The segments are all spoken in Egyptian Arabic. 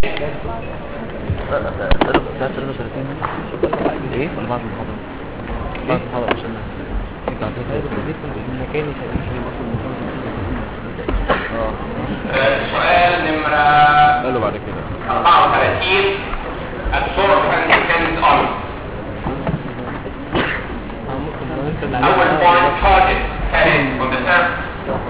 لا لا ده ده ده 33 ايه ولا بعد المحاضرة بعد المحاضرة عشان انت عندك مكاني اه سؤال نمرة قالوا بعد كده 34 absorption depends on أول point charges carried on the surface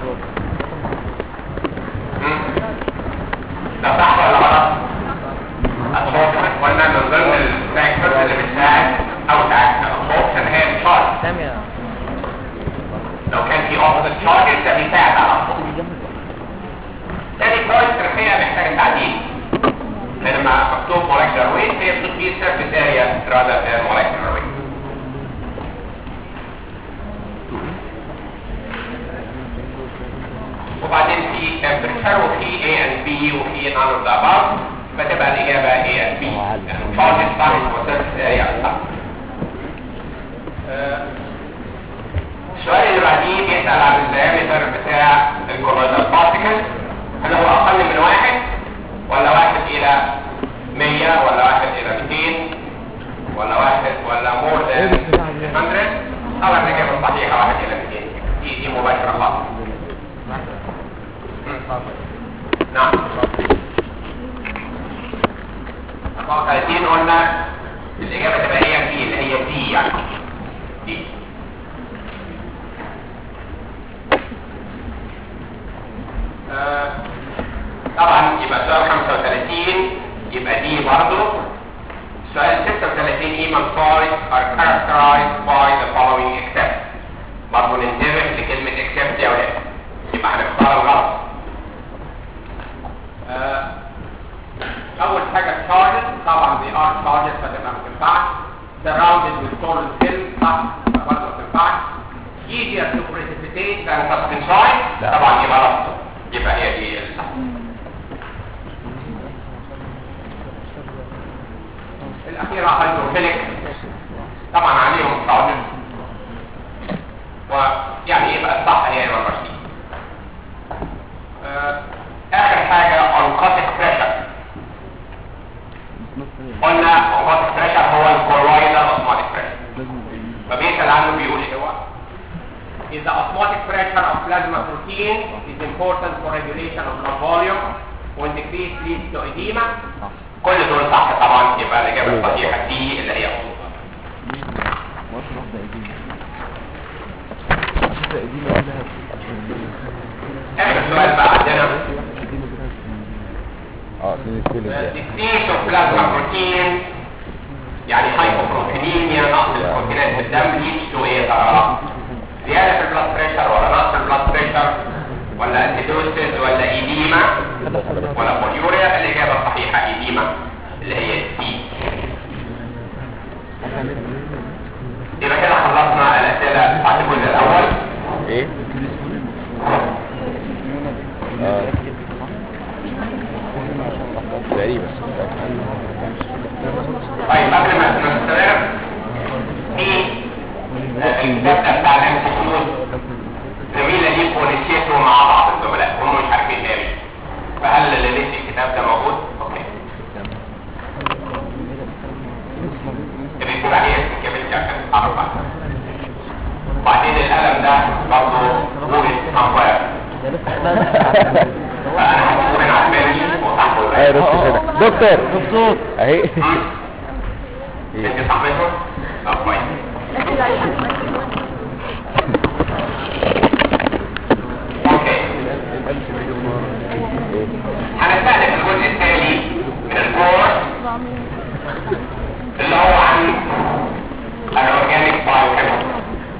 مم. ده صح ولا غلط؟ absorption قلنا من ضمن الفاكتورز اللي بتساعد أو ساعد absorption هي الشارج سامع لو كان في opposite charges ده بيساعد على absorption تاني بوينت الحقيقة محتاجة تعديل لما مكتوب molecular weight هي بتدي surface area rather than molecular weight وبعدين في temperature وفي A and B وفي none of the above فتبقى الإجابة A and B يعني charges صح وsurface area صح آه، السؤال اللي بعديه بيسأل عن الديامتر بتاع الكولويدال بارتيكل هل هو أقل من واحد ولا واحد إلى 100 ولا واحد إلى 200 ولا واحد ولا مور ذان 100 طبعا الإجابة الصحيحة واحد إلى 200 دي دي مباشرة خالص نعم 34 قلنا الإجابة تبقى هي دي اللي هي دي يعني دي آه، طبعا يبقى سؤال 35 يبقى دي برضه سؤال 36 ايمان points are characterized by the following except برضه ننتبه لكلمة except يا ولاد يبقى هنختار الغلط آه، أول حاجة charges طبعا they are charges فتبقى ما تنفعش surrounded with solid film صح برضه ما تنفعش easier to precipitate than suspension لا. طبعا يبقى غلط يبقى هي دي الصح الأخيرة هيدروفيليك طبعا عليهم charges ويعني يبقى الصح هي نمبر سي آه، آخر حاجة oncotic pressure قلنا oncotic pressure هو الكولويدال osmotic pressure فبيسأل عنه بيقول ايه هو is the osmotic pressure of plasma protein is important for regulation of blood volume when decrease leads to edema كل دول صح طبعا يبقى الإجابة الصحيحة دي اللي هي أصول واحدة قديمة واحدة قديمة كلها آخر سؤال بقى عندنا اه سنين كل decrease of plasma protein يعني هايبوبروتينيميا نقص البروتينات في الدم leads to ايه يا ترى؟ زيادة في البلاد بريشر ولا نقص البلاد بريشر ولا اسيدوسيس ولا ايديما ولا بوليوريا الإجابة الصحيحة ايديما اللي هي دي يبقى كده خلصنا الأسئلة بتاعت الجزء الأول ايه اه تقريبا طيب قبل ما نستمر في الكتاب بتاع الانستيتيوت زميلة دي ونسيته مع بعض الزملاء هم مش عارفين ليه فهل اللي نسي الكتاب ده موجود؟ اوكي بنكتب عليه اسم كامل عشان تعرف عنه وبعدين القلم ده برضه وورد سموير فانا هكتبه هنا على بالي وصاحبه ايه الباقي. دكتور دكتور دكتور اهي مم. انت صاحبته؟ اه كويس اوكي هنستهدف الجزء التالي من الكورس اللي هو عن الاورجانيك بايوكيمستري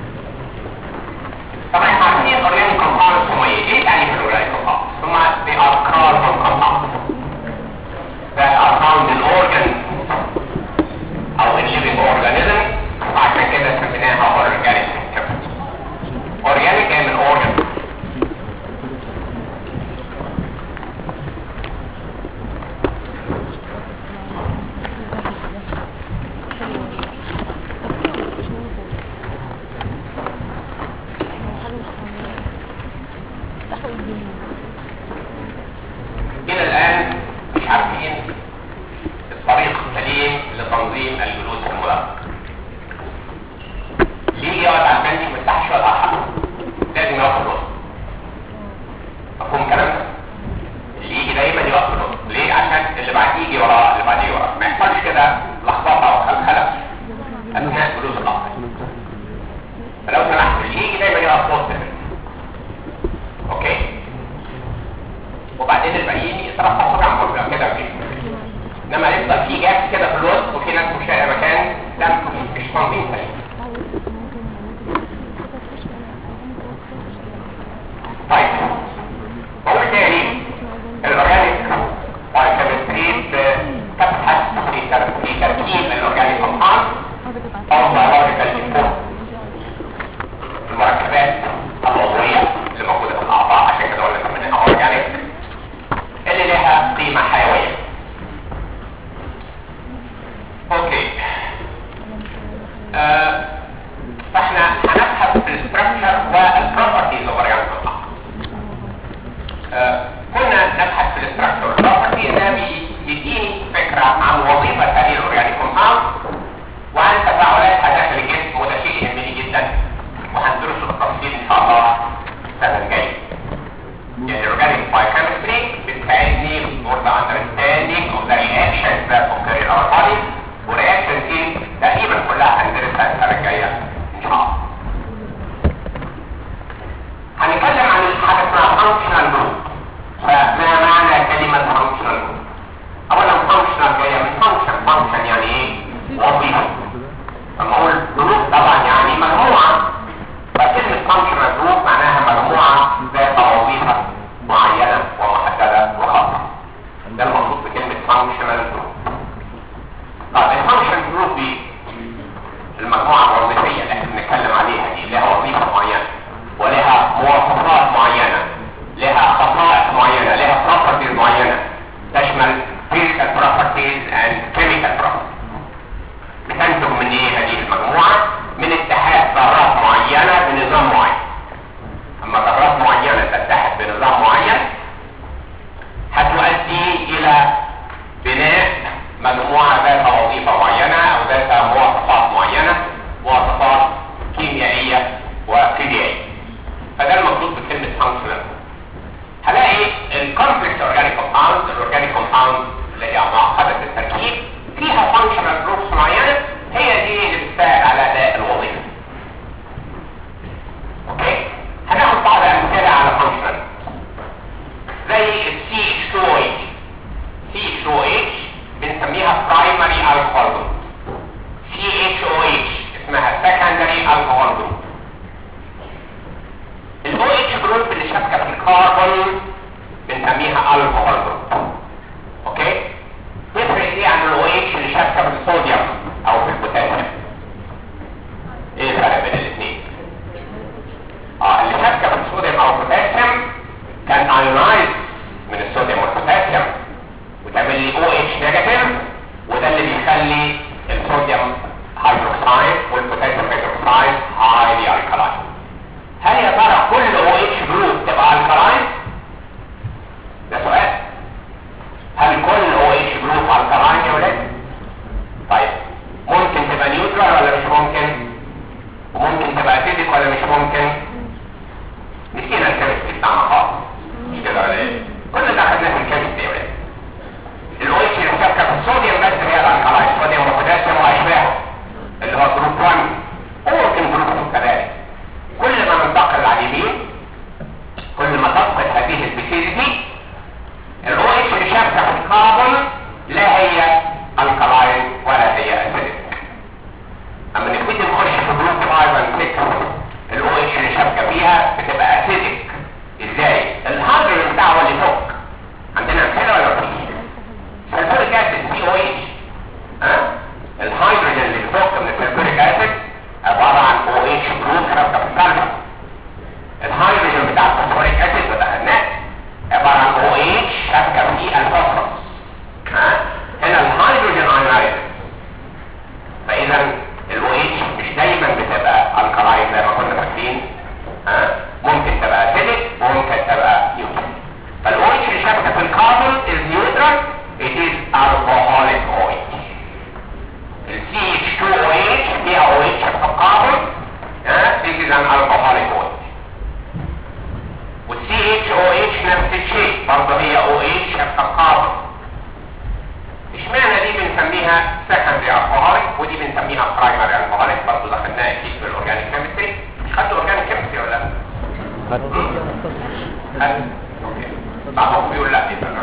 طبعا احنا عارفين الاورجانيك كومباوندز هم ايه؟ ايه تعريف الاورجانيك كومباوندز؟ هم they are carbon compounds that are found in organs او in living organisms وعشان كده سميناها organic chemistry organic جاي من organ او biological input المركبات العضوية اللي موجودة في الأعضاء عشان كده قلنا منها أورجانيك اللي لها قيمة حيوية اوكي آه، فاحنا هنبحث في الاستراكشر والبروبرتيز اوف اورجانيك كنا نبحث في الاستراكشر والبروبرتيز ده بيديني فكرة عن وظيفة هذه الاورجانيك كومباوند وعن تفاعلاتها داخل الجسم وده شيء يهمني جدا وهندرسه بالتفصيل ان شاء الله السنة الجاية يعني الاورجانيك بايوكيمستري بتساعدني for the understanding of the reactions that occur in our body ورياكشنز دي تقريبا كلها هندرسها السنة الجاية ان شاء الله هنتكلم عن حاجة اسمها functional group فما معنى كلمة functional group اولا functional جاية من function function يعني ايه وظيفة لما اقول جروب طبعا يعني مجموعة فكلمة functional group معناها مجموعة ذات وظيفة معينة ومحددة وخاصة ده المقصود بكلمة functional group طب الفانكشن جروب دي المجموعة الوظيفية اللي احنا بنتكلم عليها دي لها وظيفة معينة ولها مواصفات معينة لها خصائص معينة لها properties معينة تشمل physical properties and chemical properties بتنتج من ايه هذه المجموعة من اتحاد ذرات معينة بنظام معين اما ذرات معينة تتحد بنظام معين هتؤدي الى بناء مجموعة ذات وظيفة معينة او ذات مواصفات معينة مواصفات كيميائية وفيزيائية فده المقصود بكلمة functional هلاقي الكومبلكس اورجانيك كومباوند الاورجانيك كومباوند اللي هي معقدة التركيب فيها functional جروبس معينة هي دي اللي بتساعد على اداء الوظيفة اوكي هناخد بعض امثلة على functional زي ال CH2OH CH2OH بنسميها primary alcohol group CHOH اسمها secondary alcohol group ال OH group اللي شابكة في الكربون بنسميها alcohol group اوكي تفرق ايه عن ال OH اللي شابكة في الصوديوم او في البوتاسيوم ايه الفرق بين الاثنين اه اللي شابكة في الصوديوم او البوتاسيوم كان ايونايز من الصوديوم والبوتاسيوم وتعمل لي OH نيجاتيف وده اللي بيخلي الصوديوم هيدروكسايد والبوتاسيوم هيدروكسايد هايلي الكلاين هل يا ترى كل OH جروب تبقى الكلاين ده سؤال هل كل OH جروب الكلاين يا ولاد طيب ممكن تبقى نيوترال ولا مش ممكن وممكن تبقى اسيدك ولا مش ممكن نسينا الكيمستري بتاعنا خالص مش كده ولا ايه كل ده خدناه في الكيمستري يا ولاد الاويتش اللي شابكه في الصوديوم بس هي الالكالاين صوديوم وبوتاسيوم واشباهه اللي هو جروب 1 وممكن جروب 2 كذلك كل ما ننتقل على اليمين كل ما تفقد هذه البيسيديتي الاويتش اللي شابكه في الكربون لا هي الكالاين ولا هي اسيدك اما نبتدي نخش في جروب 5 و 6 الاويتش اللي شابكه فيها بتبقى اسيدك ازاي الهيدروجين بتاعه هو اللي فوق عندنا امثله ولا مفيش سلفوريك اسيد سي او اتش ها الهيدروجين اللي فوق من السلفوريك اسيد عباره عن او اتش جروب شابكه في السلفر الهيدروجين بتاع الفوسفوريك اسيد وده خدناه عباره عن او اتش شابكه في الفوسفورس ها هنا الهيدروجين ايونايزد فاذا الاو اتش مش دايما بتبقى الكلاين زي ما كنا فاكرين ها ممكن تبقى اسيدك وممكن تبقى نيوترال فالاو اتش اللي شابكه في الكربون از نيوترال it is alcoholic OH ال CH2OH فيها OH في الكربون ها this is an alcoholic OH وال CHOH نفس الشيء برضه هي OH في الكربون اشمعنى دي بنسميها secondary alcoholic ودي بنسميها primary alcoholic برضه ده خدناها اكيد في الاورجانيك كيمستري خدتوا اورجانيك كيمستري ولا لا؟ خدت اوكي بعضهم بيقول لا يبقى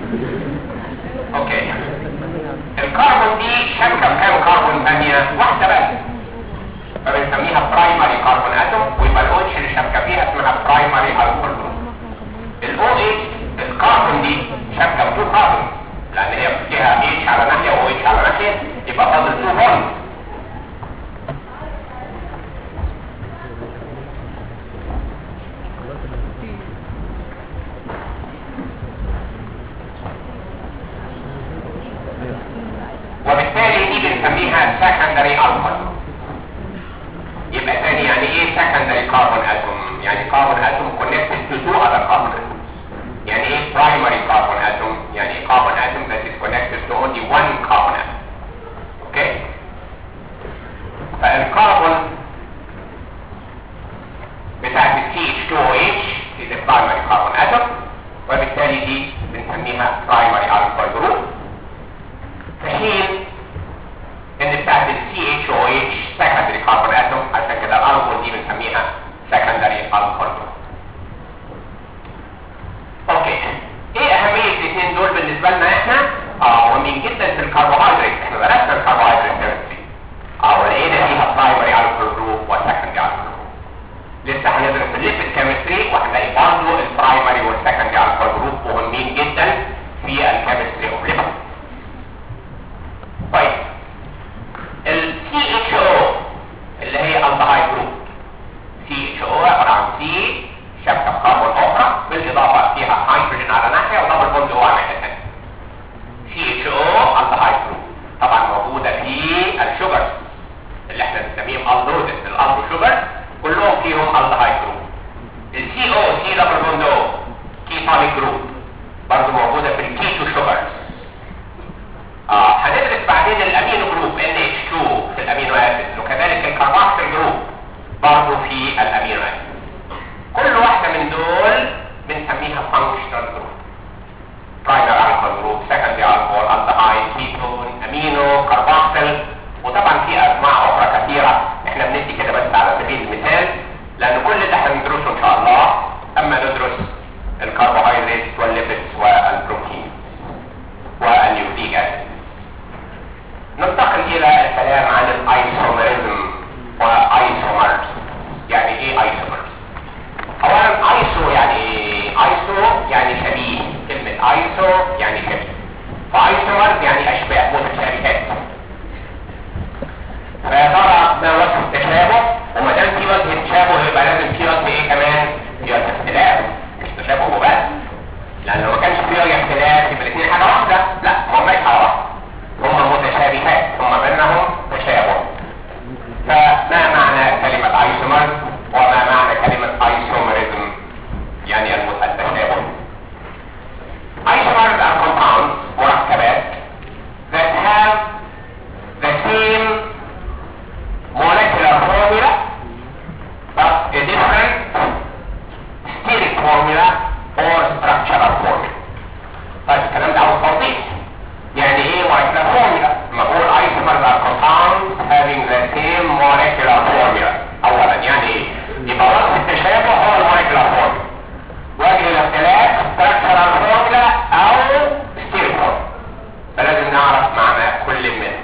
اوكي الكربون دي شبكه بكام كربون ثانيه واحده بس فبنسميها برايمري كربون اتوم ويبقى الاو اتش اللي شبكه فيها اسمها برايمري الكول جروب الاو اتش الكربون دي شبكه بتو كربون لان هي فيها اتش على ناحيه و اتش على ناحيه يبقى فاضل تو بوند بنسميها secondary alcohol يبقى تاني يعني ايه secondary carbon atom يعني carbon atom connected to two other carbon atoms يعني ايه primary carbon atom يعني ايه carbon atom that is connected to only one carbon atom اوكي فالكربون بتاعت ال CH2OH is a primary carbon atom وبالتالي دي بنسميها primary alcohol group في حين ان بتاعت ال CHOH secondary carbon atom عشان كده الالكول دي بنسميها secondary alcohol group اوكي ايه اهمية الاثنين دول بالنسبة لنا احنا اه مهمين جدا في الكربوهيدرات احنا درسنا الكربوهيدرات كيمستري اه ولقينا فيها برايمري alcohol group وسكندري alcohol group لسه هندرس الليبيد كيمستري وهنلاقي برضه البرايمري والسكندري alcohol group مهمين جدا في الكيمستري اوف ليبيد طيب ال CHO اللي هي الدهايد جروب CHO عبارة عن C شبكة كربون أخرى بالإضافة فيها هيدروجين على ناحية ودبل بوند O على ناحية ثانية CHO الدهايد جروب طبعا موجودة في الشوجرز اللي احنا بنسميهم الدوزس الالدو شوجر كلهم فيهم الدهايد جروب ال CO C دبل بوند O كيتونيك جروب برضه موجودة في الكيتو شوجرز آه هندرس بعدين الامينو جروب NH2 في الامينو اسيد وكذلك الكربوكسيل جروب برضه في الامينو اسيد كل واحدة من دول بنسميها functional group primary alcohol group secondary alcohol aldehyde ketone امينو كربوكسيل وطبعا في اسماء اخرى كثيرة احنا بندي كده بس على سبيل المثال لان كل ده هندرسه ان شاء الله اما ندرس الكربوهيدرات والليبيدز والبروتين والنيوكليك اسيد ننتقل الى الكلام عن الايسوميريزم وايسومرز يعني ايه ايسومرز اولا ايسو يعني ايه ايسو يعني شبيه كلمة ايسو يعني شبيه فايسومرز يعني اشباه متشابهات فيا ترى ما وجه التشابه وما دام في وجه تشابه يبقى لازم في وجه ايه كمان في وجه اختلاف مش تشابه وبس لان لو ما كانش في وجه اختلاف يبقى الاثنين حاجه واحده لا ما هماش حاجه واحده هم متشابهات هم بينهم تشابه فما معنى كلمة ايسومر وما معنى كلمة ايسومرزم يعني المت- التشابه ايسومرز are compounds مركبات that have the same molecular formula but a different steric formula or structural formula طيب الكلام ده عاوز توضيح يعني ايه molecular formula لما بقول isomers are compounds having the same molecular formula اولا يعني ايه يبقى وصف التشابه هو المولكيولار formula وجه الاختلاف structural formula او steric formula فلازم نعرف معنى كل منهم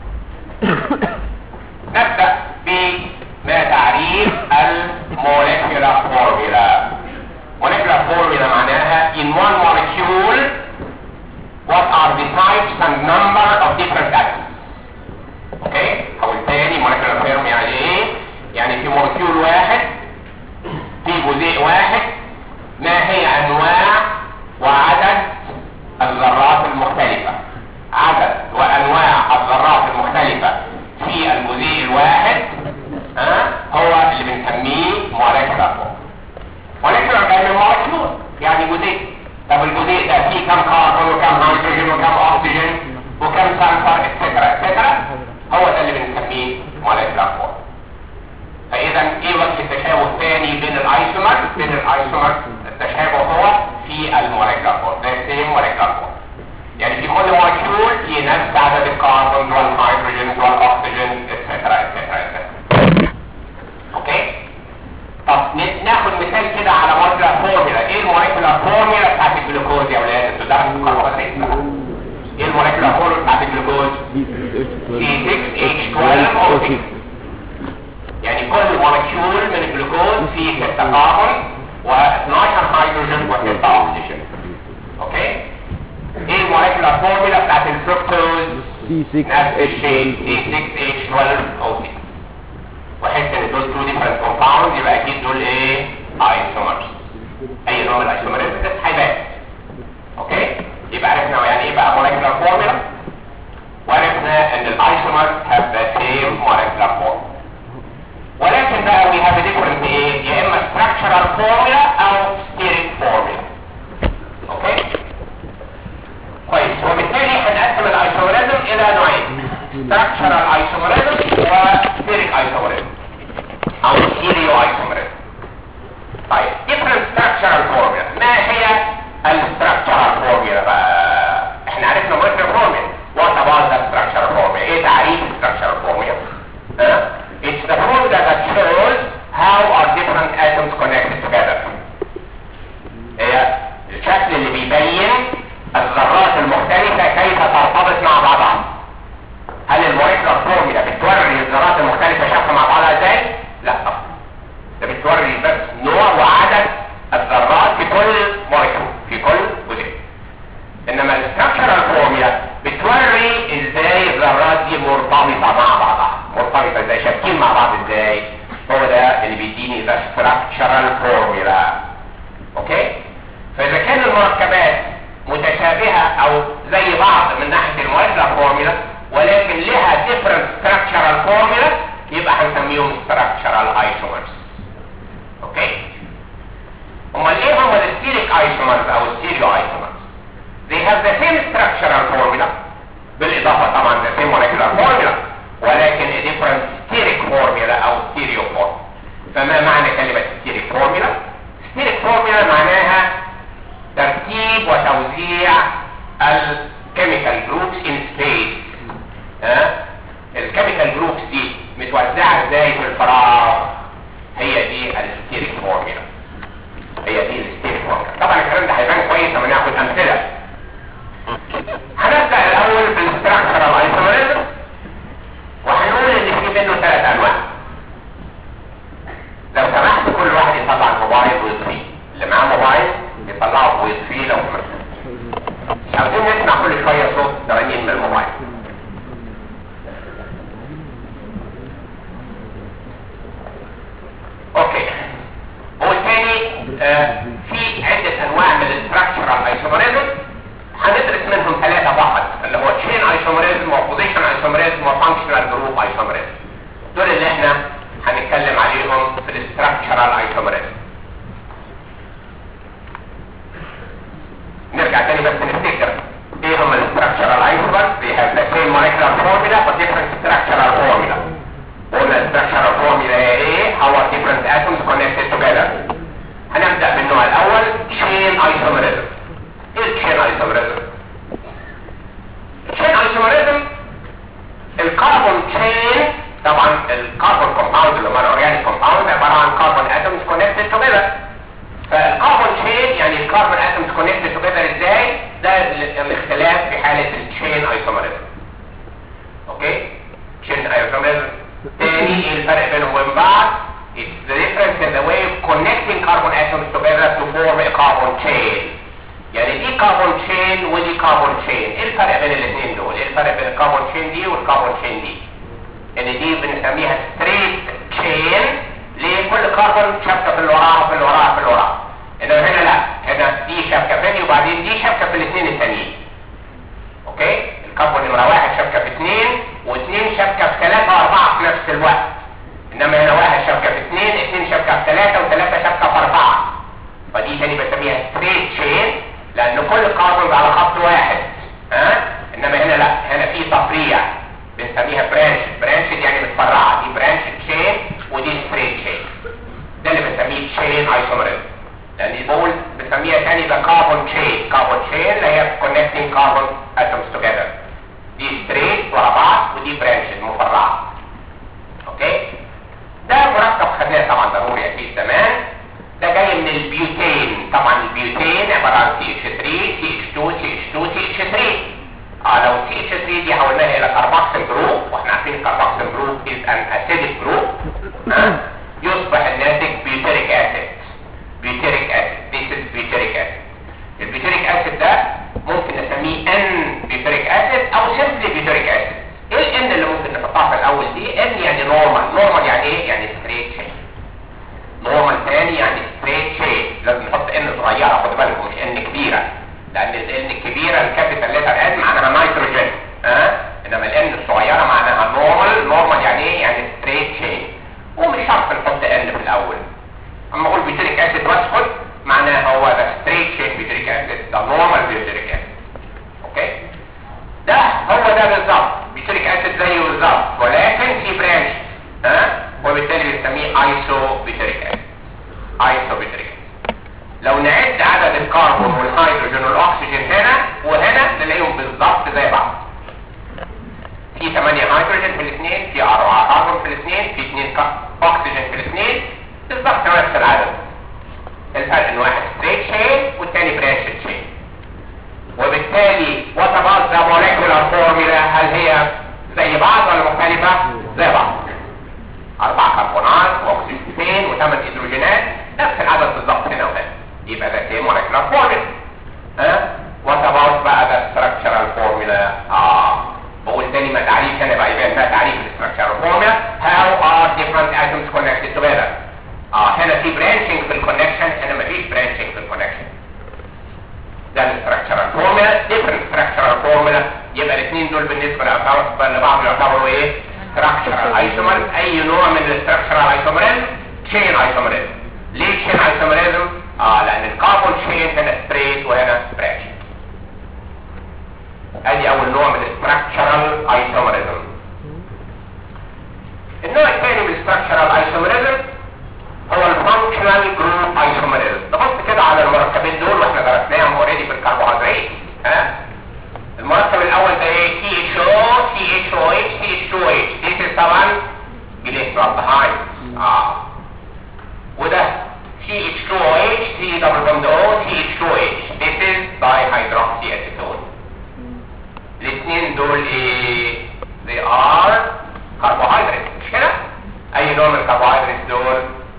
نبدأ بما تعريف المولكيولار فورمولا molecular formula معناها in one molecule what are the types and number of different atoms اوكي هقول تاني molecular formula يعني ايه يعني في مولكيول واحد في جزيء واحد ما هي انواع وعدد الذرات المختلفة عدد وانواع الذرات المختلفة في الجزيء الواحد ها هو اللي بنسميه molecular formula molecular جاي من molecule يعني جزيء طب الجزيء ده فيه كم كربون وكم هيدروجين وكم اكسجين وكم سلفر اتسترا اتسترا هو ده اللي بنسميه molecular formula فاذا ايه وجه التشابه الثاني بين الايسومر بين الايسومر التشابه هو في المولكيولار فورم ده سيم مولكيولار فورم يعني في كل مولكيول في نفس عدد الكربون والهيدروجين والاكسجين اتسترا اتسترا اتسترا اوكي طب ن- ناخد مثال كده على مولكيولار فورمولا ايه المولكيولار فورمولا بتاعت الجلوكوز يا اولاد انتوا درستوا الكربوهيدرات بقى. ايه المولكيولار فورمولا بتاعت الجلوكوز C6H12O6 يعني كل مولكيول من الجلوكوز فيه 6 كربون و12 هيدروجين و6 اكسجين اوكي ايه المولكيولار فورمولا بتاعت الفركتوز نفس الشيء C6H12O6 وحس ان دول تو ديفرنت كومباوند يبقى اكيد دول ايه ايسومرز اي نوع من الايسومرز هيبان اوكي يبقى عرفنا يعني ايه بقى مولكيولار فورمولا وعرفنا ان الايسومر structural isomerism وsteric isomerism او stereo isomerism طيب different structural formula ما هي الستراكشرال formula بقى احنا عرفنا molecular formula what about the structural formula ايه تعريف structural formula ها it's the formula that shows how are different atoms connected together هي الشكل اللي بيبين الذرات المختلفة كيف ترتبط مع بعضها هل الموليكولار فورمولا بتوري الذرات المختلفة شكل مع بعضها ازاي؟ لا طبعا ده بتوري بس نوع وعدد الذرات في كل موليكول في كل جزء انما الاستراكشرال فورمولا بتوري ازاي الذرات دي مرتبطة مع بعضها مرتبطة ازاي شابكين مع بعض ازاي هو ده اللي بيديني ذا structural فورمولا اوكي فاذا كان المركبات متشابهة او زي بعض من ناحية المولكيولار فورمولا ولكن لها different structural formula يبقى هنسميهم structural isomers اوكي امال ايه هم الستيريك isomers او الستيريو isomers they have the same structural formula بالاضافة طبعا the same molecular formula ولكن a different steric formula او stereo form فما معنى كلمة steric formula steric formula معناها ترتيب وتوزيع الكيميكال جروبس in space ها الكيميكال جروبس دي متوزعة ازاي في الفراغ هي دي الستيريك فورمولا هي دي الستيريك فورمولا طبعا الكلام ده هيبان كويس لما ناخد امثله هنبدا الاول بالستراكشرال ايسوميريزم وهنقول ان في منه ثلاث انواع لو سمحت كل واحد يطلع الموبايل ويطفيه اللي معاه موبايل يطلعه ويطفيه لو سمحت مش عاوزين نسمع كل شويه صوت ترنين من الموبايل اوكي والتاني آه في عدة انواع من الاستراكشرال ايسوميريزم هندرس منهم ثلاثة فقط اللي هو تشين ايسوميريزم وبوزيشن ايسوميريزم وفانكشنال جروب ايسوميريزم دول اللي احنا هنتكلم عليهم في الاستراكشرال ايسوميريزم نرجع تاني بس نفتكر ايه هم الاستراكشرال ايسومرز they have the same molecular formula but different structural formula قلنا الاستراكشرال فورمولا هي ايه how are different atoms connected together هنبدأ بالنوع الاول chain isomerism ايه chain isomerism chain isomerism الكربون chain طبعا الكربون كومباوند اللي هو الاورجانيك كومباوند عبارة عن كربون atoms connected together فالكربون chain يعني الكربون atoms connected together ازاي ده ال- الاختلاف في حالة الchain isomerism اوكي chain isomerism تاني الفرق بينهم وبين بعض It's the difference in the way of connecting carbon atoms together to form a carbon chain يعني دي كاربون chain ودي كاربون chain ايه الفرق بين الاثنين دول ايه الفرق بين الكاربون chain دي والكاربون chain دي ان دي بنسميها straight chain ليه كل كاربون شبكه في اللي وراها في اللي وراها في اللي وراها انما هنا لا هنا دي شبكه فين وبعدين دي شبكه في الاثنين التانيين اوكي الكربون نمرة واحد شبكة في اثنين واثنين شبكة في ثلاثة واربعة في نفس الوقت انما هنا واحد شبكة في اثنين اثنين شبكة في ثلاثة وثلاثة شبكة في اربعة فدي تاني بسميها ستريت شين لان كل كاربون على خط واحد ها انما هنا لا هنا في تفريع بنسميها برانش برانش يعني متفرعة دي برانش شين ودي ستريت شين ده اللي بنسميه تشين ايسومريزم لان البول بنسميها تاني ده كاربون تشين كاربون تشين اللي هي كونكتنج كاربون اتومز توجذر دي ستريت ورا بعض ودي برانشز مفرعه اوكي ده مركب خدناه طبعا ضروري اكيد زمان ده جاي من البيوتين طبعا البيوتين عباره عن CH3 CH2 CH2 CH3 اه لو CH3 دي حولناها الى كاربوكسيل جروب واحنا عارفين الكاربوكسيل جروب is an acidic group آه. يصبح الناتج بيوتريك اسيد بيوتريك اسيد this is butyric acid البيوتريك اسيد ده ممكن نسميه ان بيوتريك اسيد او سيمبلي بيوتريك اسيد ايه الان اللي ممكن نحطها في الاول دي ان يعني نورمال نورمال يعني ايه يعني ستريت شين نورمال تاني يعني ستريت شين لازم نحط ان صغيره خد بالكم مش ان كبيره لان الان الكبيره الكابيتال ليتر ان معناها نيتروجين ها أه؟ انما الان الصغيره معناها نورمال نورمال يعني ايه يعني ستريت شين ومش شرط هيدروجين في الاثنين في اربعه كربون في الاثنين في اثنين ك- اكسجين في الاثنين بالظبط نفس العدد الفرق ان واحد ستريت شين والتاني برانش شين وبالتالي وات اباوت ذا موليكولار فورمولا هل هي زي بعض ولا مختلفه زي بعض اربع كربونات واكسجين وثمان هيدروجينات نفس العدد بالظبط هنا وهنا يبقى ده سيم موليكولار فورمولا ها وات اباوت بقى ذا ستراكشرال فورمولا اه بقول تاني ما تعريف هنا بقى يبقى فيها تعريف الستراكشرال فورمولا هاو ار different atoms connected together اه هنا في برانشنج في الكونكشن هنا مفيش برانشنج في الكونكشن ده الستراكشرال فورمولا ديفرنت ستراكشرال فورمولا يبقى الاثنين دول بالنسبه لبعض لبعض يعتبروا ايه ستراكشرال ايسومر اي نوع من الستراكشرال ايسومريزم تشين ايسومريزم ليه تشين ايسومريزم اه لان الكاربون تشين هنا ستريت وهنا برانش ادي اول نوع من الستراكشرال ايسومريزم النوع الثاني من الستراكشرال ايسومريزم هو الفانكشنال جروب ايسومريزم نبص كده على المركبين دول واحنا درسناهم اوريدي في الكربوهيدرات ها المركب الاول ده ايه تي اتش او تي اتش او اتش تي اتش او اتش دي طبعا جليسرالدهايد اه وده تي اتش 2 او اتش تي دبل بوند او تي اتش 2 اتش this is dihydroxy acetone الاثنين دول ايه they are carbohydrates مش كده اي نوع من الكربوهيدرات دول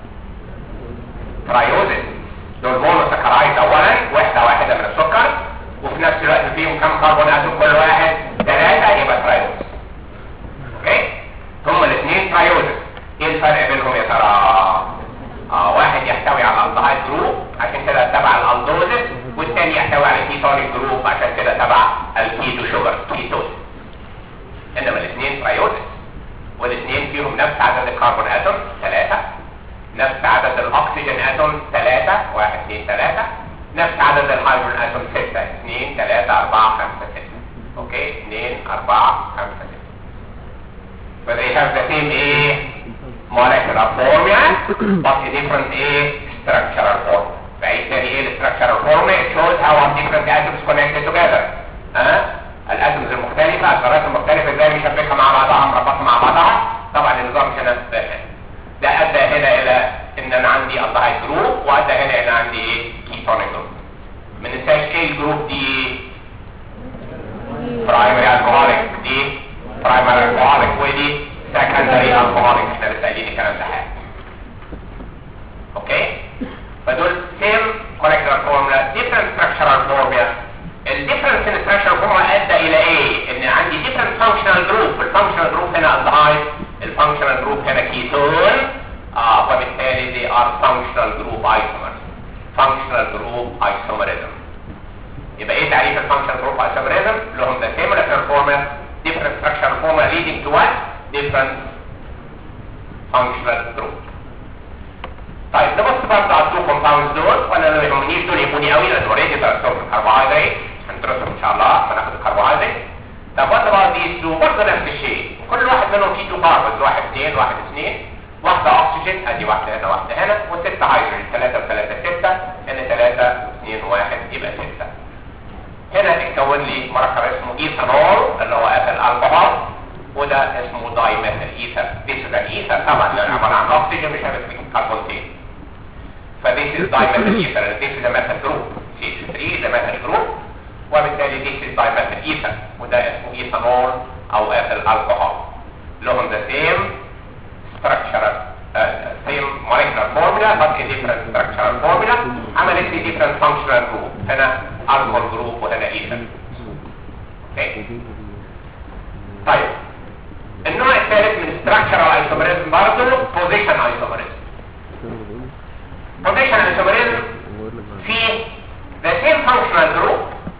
ترايوزن دول مونوساكرايد اولا وحده واحده من السكر وفي نفس الوقت فيهم كم كربون اتوم كل واحد ثلاثه يبقى ترايوز اوكي هما الاثنين ترايوزن ايه الفرق بينهم يا ترى اه واحد يحتوي على الالدهايد جروب عشان كده تبع الالدوزس والثاني يحتوي على الكيتونيك جروب عشان كده تبع الكيتو شوجر كيتوز انما الاثنين ترايوزن والاثنين فيهم نفس عدد الكربون اتوم ثلاثه نفس عدد الاكسجين اتوم ثلاثة واحد اثنين ثلاثة نفس عدد الهيدروجين اتوم ستة اثنين ثلاثة اربعة خمسة ستة اوكي اثنين اربعة خمسة ستة but they have the same ايه molecular formula but a different ايه structural form بعيد تاني ايه الستراكشرال formula it shows how our different atoms connected together ها الاتومز المختلفة الذرات المختلفة ازاي مشبكة مع بعضها مربطة مع بعضها طبعا النظام هنا فاهم ده ادى هنا الى ان انا عندي الدهايد جروب وادى هنا الى عندي ايه كيتونيك جروب ما ننساش ايه الجروب دي برايمري الكحوليك دي برايمري الكحوليك ودي سكندري الكحوليك احنا لسه قايلين الكلام ده حاجه اوكي فدول سيم molecular formula different structural formula الديفرنس in structural formula ادى الى ايه ان عندي different functional group الفانكشنال جروب هنا الدهايد الفانكشنال جروب هنا كيتون اه وبالتالي they are functional group isomers functional group isomerism يبقى ايه تعريف الفانكشنال جروب isomerism لهم the same molecular formula different structural formula leading to what different functional group طيب نبص برضه على التو كومباوندز دول وانا ما يهمنيش دول يهموني قوي لان اوريدي درستهم في الكربوهيدرات هندرسهم ان شاء الله لما ناخد الكربوهيدرات طب وات اباوت ذيس تو برضه نفس الشيء كل واحد منهم فيه تو كاربونز واحد اثنين واحد اثنين واحده اكسجين ادي واحده هنا واحده هنا وسته هيدروجين ثلاثه وثلاثه سته هنا ثلاثه واثنين وواحد يبقى سته هنا اتكون لي مركب اسمه ايثانول اللي هو اثل الكحول وده اسمه داي ميثيل ايثر this is an ether طبعا لان عباره عن اكسجين مش عارف كربونتين فthis is dimethyl ether and this is a methyl group CH3 is a methyl group وبالتالي this is dimethyl ether وده اسمه ايثانول او اثل الكحول لهم the same structural uh, same molecular formula but a different structural formula عملت لي different functional group هنا alcohol group وهنا ether okay. طيب النوع الثالث من structural isomerism برضه position isomerism position isomerism فيه the same functional group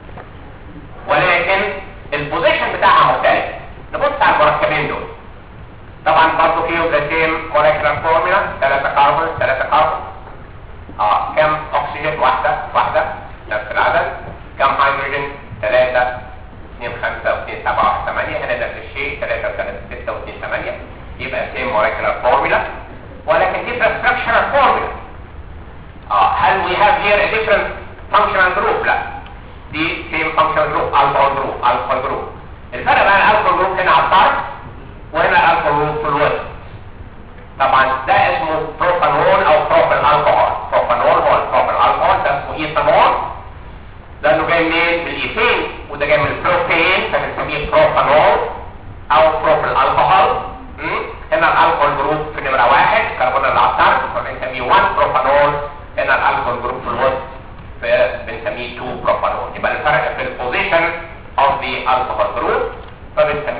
ولكن البوزيشن بتاعها مختلف نبص على المركبين دول طبعا برضه فيهم the same molecular formula ثلاثة كربون ثلاثة كربون اه كم اكسجين واحدة واحدة نفس العدد كم هيدروجين ثلاثة اثنين خمسة واثنين سبعة واحد ثمانية هنا نفس الشيء ثلاثة وثلاثة ستة واثنين ثمانية يبقى same molecular formula ولكن different structural formula اه هل we have here a different functional group لا دي same functional group alcohol group alcohol group الفرق بين الالكول جروب هنا على الطرف وهنا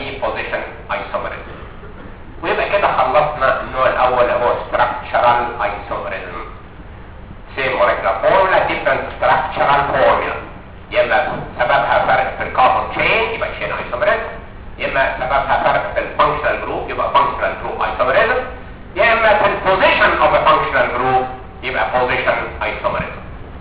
بنسميه بوزيشن ايسومريزم ويبقى كده خلصنا النوع الاول هو structural isomerism same molecular formula different structural formula يا اما سببها فرق في الكاربون تشين يبقى تشين ايسومريزم يا اما سببها فرق في الفانكشنال جروب يبقى فانكشنال جروب ايسومريزم يا اما في البوزيشن اوف فانكشنال جروب يبقى بوزيشن ايسومريزم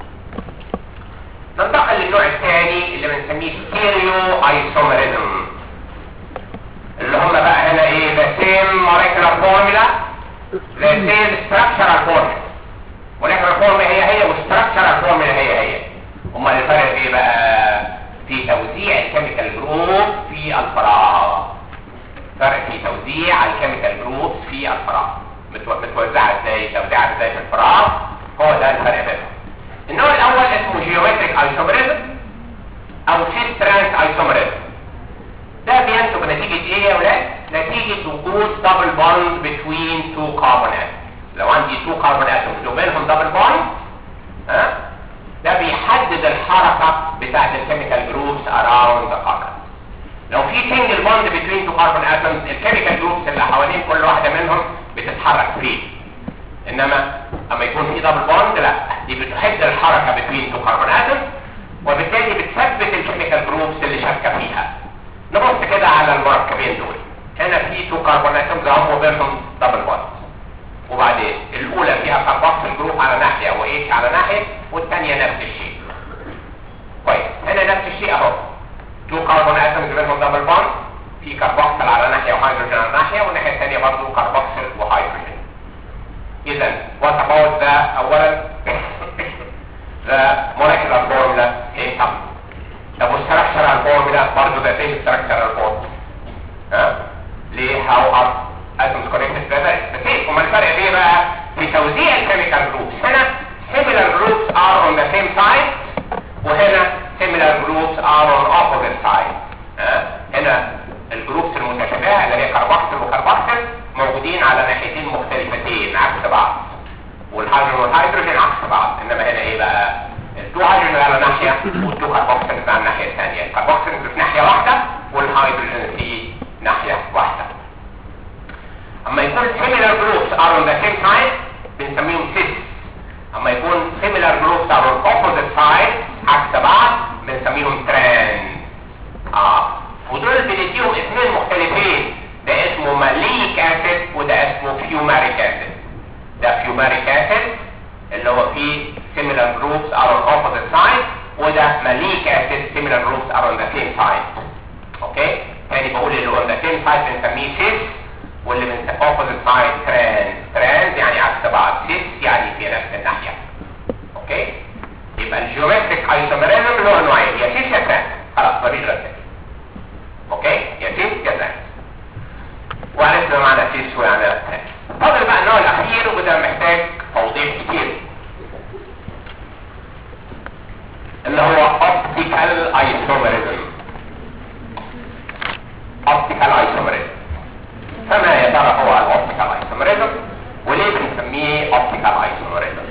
ننتقل للنوع الثاني اللي بنسميه ستيريو ايسومريزم اللي هم بقى هنا ايه the same molecular formula the same structural formula molecular formula هي هي والstructural formula هي هي امال الفرق ايه بقى في توزيع الكيميكال جروب في الفراغ فرق في توزيع الكيميكال جروب في الفراغ متو- متوزعه ازاي توزيعها ازاي في الفراغ هو ده الفرق بينهم النوع الاول اسمه جيومتريك ايسومريزم او سيس ترانس ايسومريزم ده بينتج نتيجة ايه يا ولاد؟ نتيجة وجود دبل بوند بين تو كاربون اتومز لو عندي تو كاربون اتومز وبينهم دبل بوند ها ده بيحدد الحركة بتاعت الكيميكال جروبس اراوند ذا كاربون لو في سنجل بوند بين تو كاربون اتومز الكيميكال جروبس اللي حوالين كل واحدة منهم بتتحرك فري انما اما يكون في دبل بوند لا دي بتحد الحركة بين تو كاربون اتومز وبالتالي بتثبت الكيميكال جروبس اللي شابكه فيها نبص كده على المركبين دول هنا في تو كربون اتومز هم وبينهم دبل بوند وبعدين الاولى فيها كربوكسيل جروب على ناحيه واتش على ناحيه والثانيه نفس الشيء كويس هنا نفس الشيء اهو تو كربون اتومز بينهم دبل بوند في كربوكسيل على ناحيه وهيدروجين على ناحيه والناحيه الثانيه برضه كربوكسيل وهيدروجين اذا وات اباوت ذا اولا the molecular formula is up طب والستراكشرال فورمولا برضه ده سيم ستراكشرال فورمولا ها ليه هاو ار اتومز كونكتد together the same امال الفرق ايه بقى في توزيع الكيميكال جروبس هنا similar groups are on the same side وهنا similar groups are on opposite side ها هنا الجروبس المتشابهه اللي هي كربوكسيل وكربوكسيل موجودين على ناحيتين مختلفتين عكس بعض والهيدروجين والهيدروجين عكس بعض انما هنا ايه بقى التو هيدروجين على ناحيه والتو كربوكسيل على الناحيه الثانيه الكربوكسيل في ناحيه واحده والهيدروجين في ناحيه واحده اما يكون similar groups are on the same side بنسميهم cis اما يكون similar groups are on opposite sides عكس بعض بنسميهم trans اه ودول بنديهم اسمين مختلفين ده اسمه ماليك اسيد وده اسمه فيوماريك اسيد ده فيوماريك اسيد اللي هو فيه similar groups are on opposite sides وده ماليك اسيد similar groups are on the same side اوكي تاني بقول اللي on the same side بنسميه cis واللي من opposite side trans trans يعني عكس بعض cis يعني في نفس الناحية اوكي يبقى الجيومتريك ايسوميريزم له نوعين يا cis يا trans خلاص مفيش غير كده اوكي يا cis يا trans وعرفنا معنى cis ومعنى trans فاضل بقى النوع الاخير وده محتاج توضيح كتير اللي هو optical isomerism optical isomerism فما يا ترى هو الاوبتيكال ايسوميريزم وليه بنسميه اوبتيكال ايسوميريزم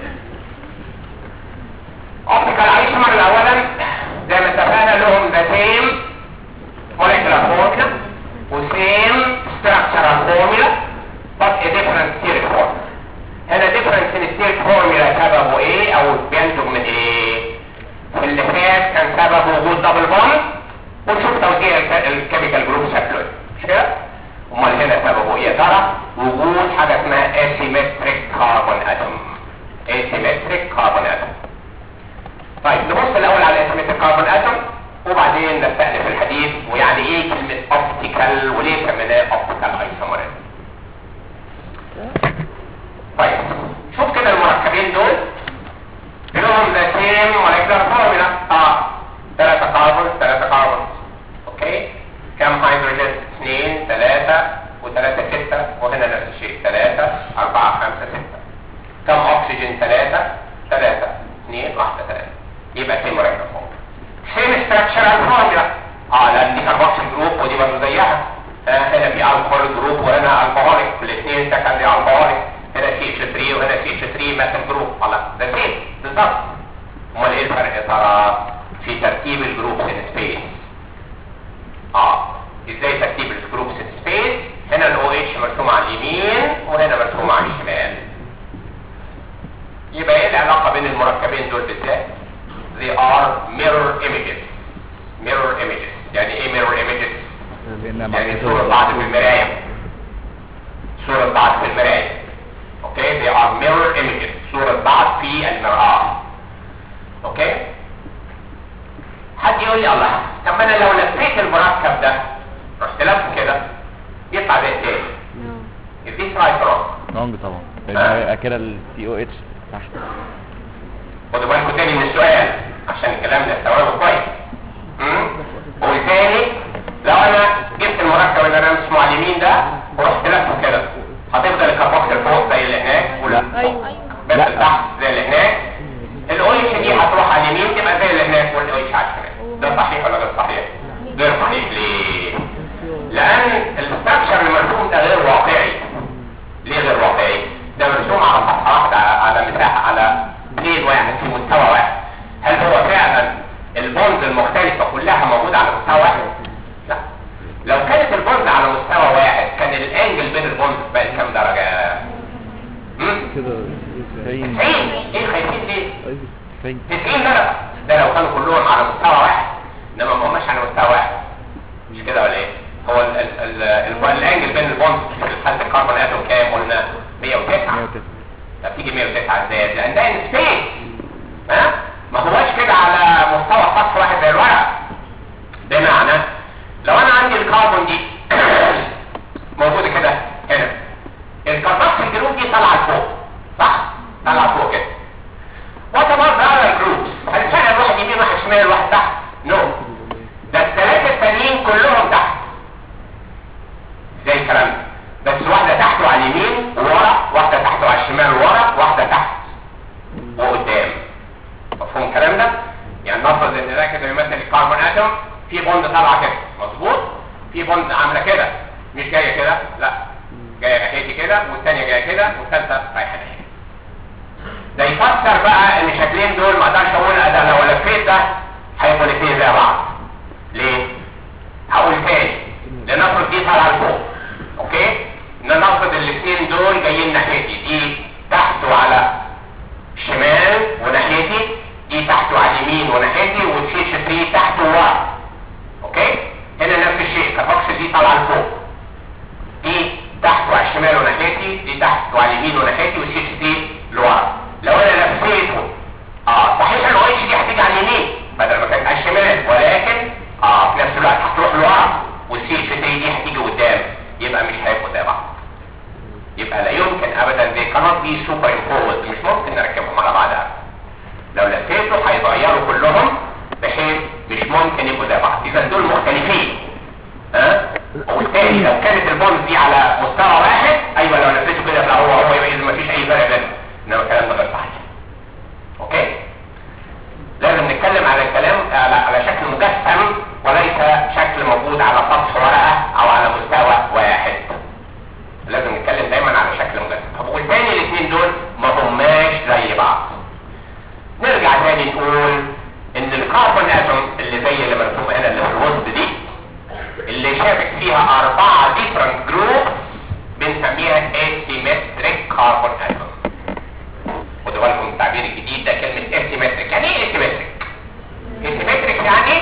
اوبتيكال ايسومر اولا زي ما اتفقنا لهم ذا سيم molecular formula وسيم structural formula but a different steric formula هنا difference in steric formula سببه ايه او بينتج من ايه في اللي فات كان سببه وجود دبل بوند ونشوف توزيع الكيميكال جروب شكله ايه مش كده امال هنا سببه ايه يا ترى وجود حاجه اسمها asymmetric carbon atom asymmetric carbon atom طيب نبص الاول على asymmetric carbon atom وبعدين نستأنف الحديث ويعني ايه كلمة optical وليه سميناه optical isomerism طيب شوف كده المركبين دول لهم the same molecular formula اه ثلاثة كاربون ثلاثة كاربون اوكي كم هيدروجين اثنين ثلاثة وثلاثة ستة وهنا نفس الشيء ثلاثة أربعة خمسة ستة كم أكسجين ثلاثة ثلاثة اثنين واحدة ثلاثة يبقى سيم molecular formula سيم structural formula اه لأن دي كاربوكسيل جروب ودي برضه زيها آه هنا في الكحول جروب وهنا الكحوليك الاثنين سكندري الكحوليك هنا سي اتش 3 وهنا سي اتش 3 مثل جروب خلاص ده سيم بالظبط امال ايه الفرق يا ترى في ترتيب الجروبس ان سبيس اه ازاي ترتيب كأنها يعني معكوسة صورة بعض في المراية صورة بعض في المراية اوكي they are mirror images صورة بعض في المرآة اوكي حد يقول لي الله طب انا لو لفيت المركب ده رحت لفه كده يطلع زي التاني No. if this right or wrong رونج طبعا آه. لان هيبقى كده السي او اتش تحت خدوا بالكم تاني من السؤال عشان الكلام ده استوعبه كويس امم وبالتالي لو انا جبت المركب اللي انا اسمه على اليمين ده ورحت لفه كده هتفضل الكاربوكسل فوق زي اللي هناك وال- ايوه بس لا. تحت زي اللي هناك الاو اتش دي هتروح على اليمين تبقى زي اللي هناك والاو اتش على الشمال ده صحيح ولا غير صحيح؟ غير صحيح ليه؟ لان الاستراكشر المرسوم ده غير واقعي ليه غير واقعي؟ ده مرسوم على صفحه واحده على على مساحه على بلين واحد في مستوى واحد هل هو فعلا البونز المختلفه كلها موجوده على مستوى واحد؟ لا لو كانت البونز على مستوى واحد كان الانجل بين البونز بقت كام درجه؟ امم كده 90 90 ايه خايفين ليه؟ 90 90 درجة ده لو كانوا كلهم على مستوى واحد انما ما هماش على مستوى واحد مش كده ولا ايه؟ هو ال ال ال ال الانجل بين البونز في حالة الكربون اتوم كام قلنا 109 109 طب تيجي 109 ازاي؟ لان ده ان سبيس ها؟ ما هواش كده على مستوى سطح واحد زي الورق بمعنى لو انا عندي الكربون دي موجودة كده هنا الكربوكسيل جروب دي طالعة لفوق صح؟ طالعة فوق كده What about the other groups؟ هل فعلا واحد يمين واحد شمال واحد تحت؟ نو no. ده الثلاثة التانيين كلهم تحت زي الكلام ده بس واحدة تحته على اليمين وورا واحدة تحته على الشمال ورا واحدة تحت وقدام مفهوم الكلام ده؟ يعني نفرض ان ده كده يمثل الكربون اتوم في بوند طالعة كده مظبوط؟ في بوند عاملة كده مش جاية كده لا جاية ناحيتي كده والثانية جاية كده والثالثة رايحة ناحيتي ده يفسر بقى ان الشكلين دول ما اقدرش اقول ده لو لفيت ده هيبقوا الاثنين زي بعض ليه؟ هقول تاني لنفرض دي طالعه لفوق اوكي؟ لنفرض الاثنين دول جايين ناحيتي دي تحت وعلى الشمال وناحيتي دي تحت وعلى اليمين وناحيتي والشيشه دي تحت وورا اوكي؟ هنا نفس الشيء كفوكس دي طالعه لفوق دي تحت وعلى الشمال وناحيتي دي تحت وعلى اليمين وناحيتي والشيش دي لورا لو انا لفيته اه صحيح الاو اتش دي هتيجي على اليمين بدل ما كانت على الشمال ولكن اه في نفس الوقت هتروح لورا والسي اتش دي دي هتيجي قدام يبقى مش هيبقوا زي بعض يبقى لا يمكن ابدا they cannot be superimposed مش ممكن نركبهم على بعضها لو لفيته هيتغيروا كلهم بحيث مش ممكن يبقوا زي بعض اذا دول مختلفين ها وبالتالي لو كانت البونز دي على مستوى واحد ايوه لو لفيته كده لا هو هو يبقى اذا مفيش اي فرق بينهم انما الكلام ده غير صحيح اوكي لازم نتكلم على الكلام على, على شكل مجسم وليس شكل موجود على سطح ورقه او على مستوى واحد لازم نتكلم دايما على شكل مجسم طب والتاني الاثنين دول ما هماش زي بعض نرجع تاني نقول ان الكربون اتوم اللي زي اللي مرسوم هنا اللي في الوسط دي اللي شابك فيها أربعة different groups بنسميها asymmetric carbon atom خدوا بالكم التعبير الجديد ده كلمة asymmetric يعني ايه asymmetric؟ asymmetric يعني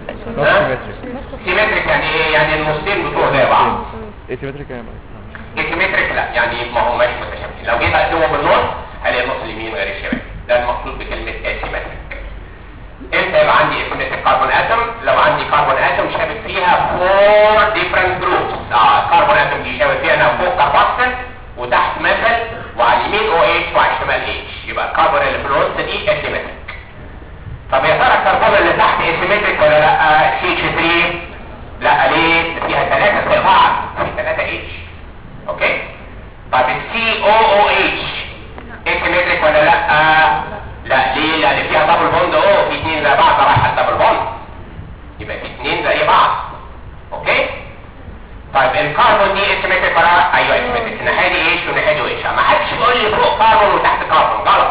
ها؟ symmetric يعني ايه؟ يعني النصين بتوع زي بعض اسيمتريك يعني asymmetric لا يعني ما هماش متشابهين لو جيت اقسمهم بالنص هلاقي النص اليمين غير الشمال ده المقصود بكلمة asymmetric امتى يبقى عندي اسمنتك كربون اتوم لو عندي كربون اتوم شابك فيها فور ديفرنت جروبس اه الكربون اتوم دي شابك فيها انا فوق كربوكسل وتحت مثل وعلى اليمين او اتش وعلى الشمال اتش يبقى الكربون اللي في الوسط دي اسيمتريك طب يا ترى الكربون اللي تحت اسيمتريك ولا لا سي اتش 3 لا ليه ده فيها ثلاثه زي بعض في ثلاثه اتش اوكي طب السي او او اتش اسيمتريك ولا لا لا ليه لان فيها دبل بوند او في اثنين زي بعض رايح على الدبل بوند يبقى في اثنين زي بعض اوكي طيب الكربون دي اسيمتريك ولا ايوه اسيمتريك الناحيه دي اتش والناحيه دي اتش ما حدش يقول لي فوق كربون وتحت كربون غلط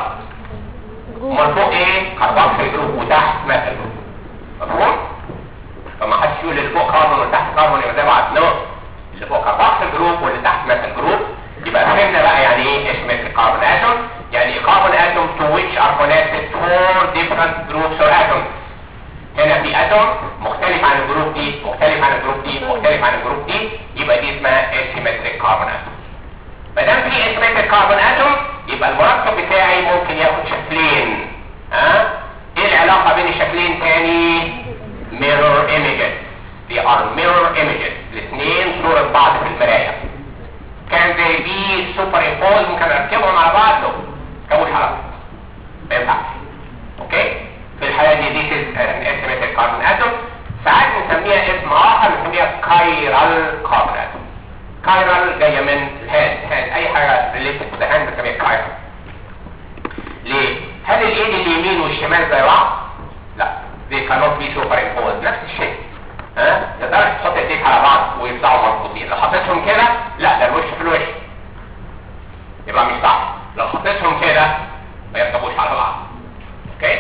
امال فوق ايه كربوكسيل جروب وتحت مثل جروب مفهوم فما حدش يقول اللي فوق كربون واللي تحت كربون يبقى زي بعض نو اللي فوق كربوكسيل جروب واللي تحت مثل جروب يبقى فهمنا بقى يعني ايه اسيمتريك كربون اتوم يعني carbon atom to which are connected four different groups or atoms هنا في اتوم مختلف مختلف عن الجروب دي مختلف عن الجروب دي مختلف عن الجروب دي يبقى دي اسمها asymmetric carbon atom ما دام في asymmetric carbon atom يبقى المركب بتاعي ممكن ياخد شكلين ها ايه العلاقه بين الشكلين تاني mirror images they are mirror images الاثنين صورة بعض في المراية كان زي دي سوبر امبوز ممكن اركبهم على بعض لو كابوش على بعض ما ينفعش اوكي في الحالة دي دي اسيمتريك كاربون اتوم ساعات بنسميها اسم اخر بنسميها كايرال كاربون اتوم كايرال جاية من الهاند هاند اي حاجة ريليتد تو ذا هاند بنسميها كايرال ليه؟ هل الايد اليمين والشمال زي بعض؟ لا they cannot be superimposed نفس الشيء ها تقدرش تحط ايديك على بعض ويطلعوا مظبوطين لو حطيتهم كده لا ده الوش في الوش يبقى مش صح لو حطيتهم كده ما يركبوش على بعض اوكي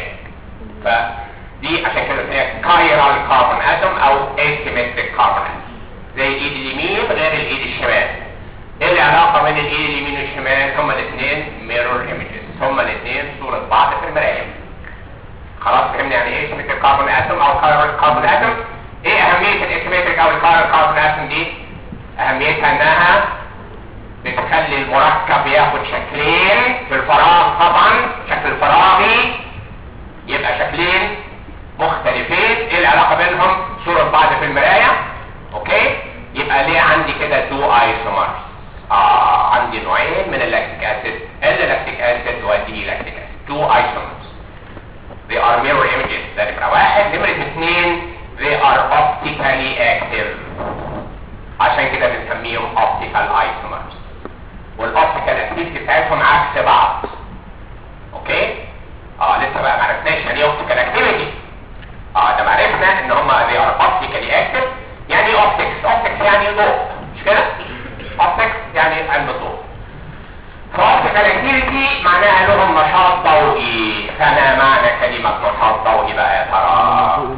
فدي عشان كده اسمها كايرال كاربون اتوم او asymmetric كاربون اتوم زي الايد اليمين غير الايد الشمال ايه العلاقه بين الايد اليمين والشمال هما الاثنين ميرور ايمجز هما الاثنين صوره بعض في المرايه خلاص فهمنا يعني ايه اسيمتريك كاربون اتوم او كايرال كاربون اتوم ايه اهمية الاسيمتريك او الكايرال كاربون اتوم دي اهميتها انها بتخلي المركب ياخد شكلين في الفراغ طبعا شكل فراغي يبقى شكلين مختلفين ايه العلاقة بينهم صورة بعض في المراية اوكي يبقى ليه عندي كده تو ايسومرز اه عندي نوعين من اللاكتيك اسيد اللاكتيك اسيد ودي لاكتيك اسيد تو ايسومرز they are mirror images ده نمرة واحد نمرة اثنين they are optically active عشان كده بنسميهم optical isomers والاوبتيكال اكتيفيتي بتاعتهم عكس بعض اوكي اه لسه بقى معرفناش يعني ايه optical activity اه ده معرفنا ان هم they are optically active يعني ايه optics optics يعني ضوء مش كده optics يعني علم الضوء فاوبتيكال اكتيفيتي معناها لهم نشاط ضوئي فما معنى كلمة نشاط ضوئي بقى يا ترى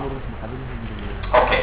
اوكي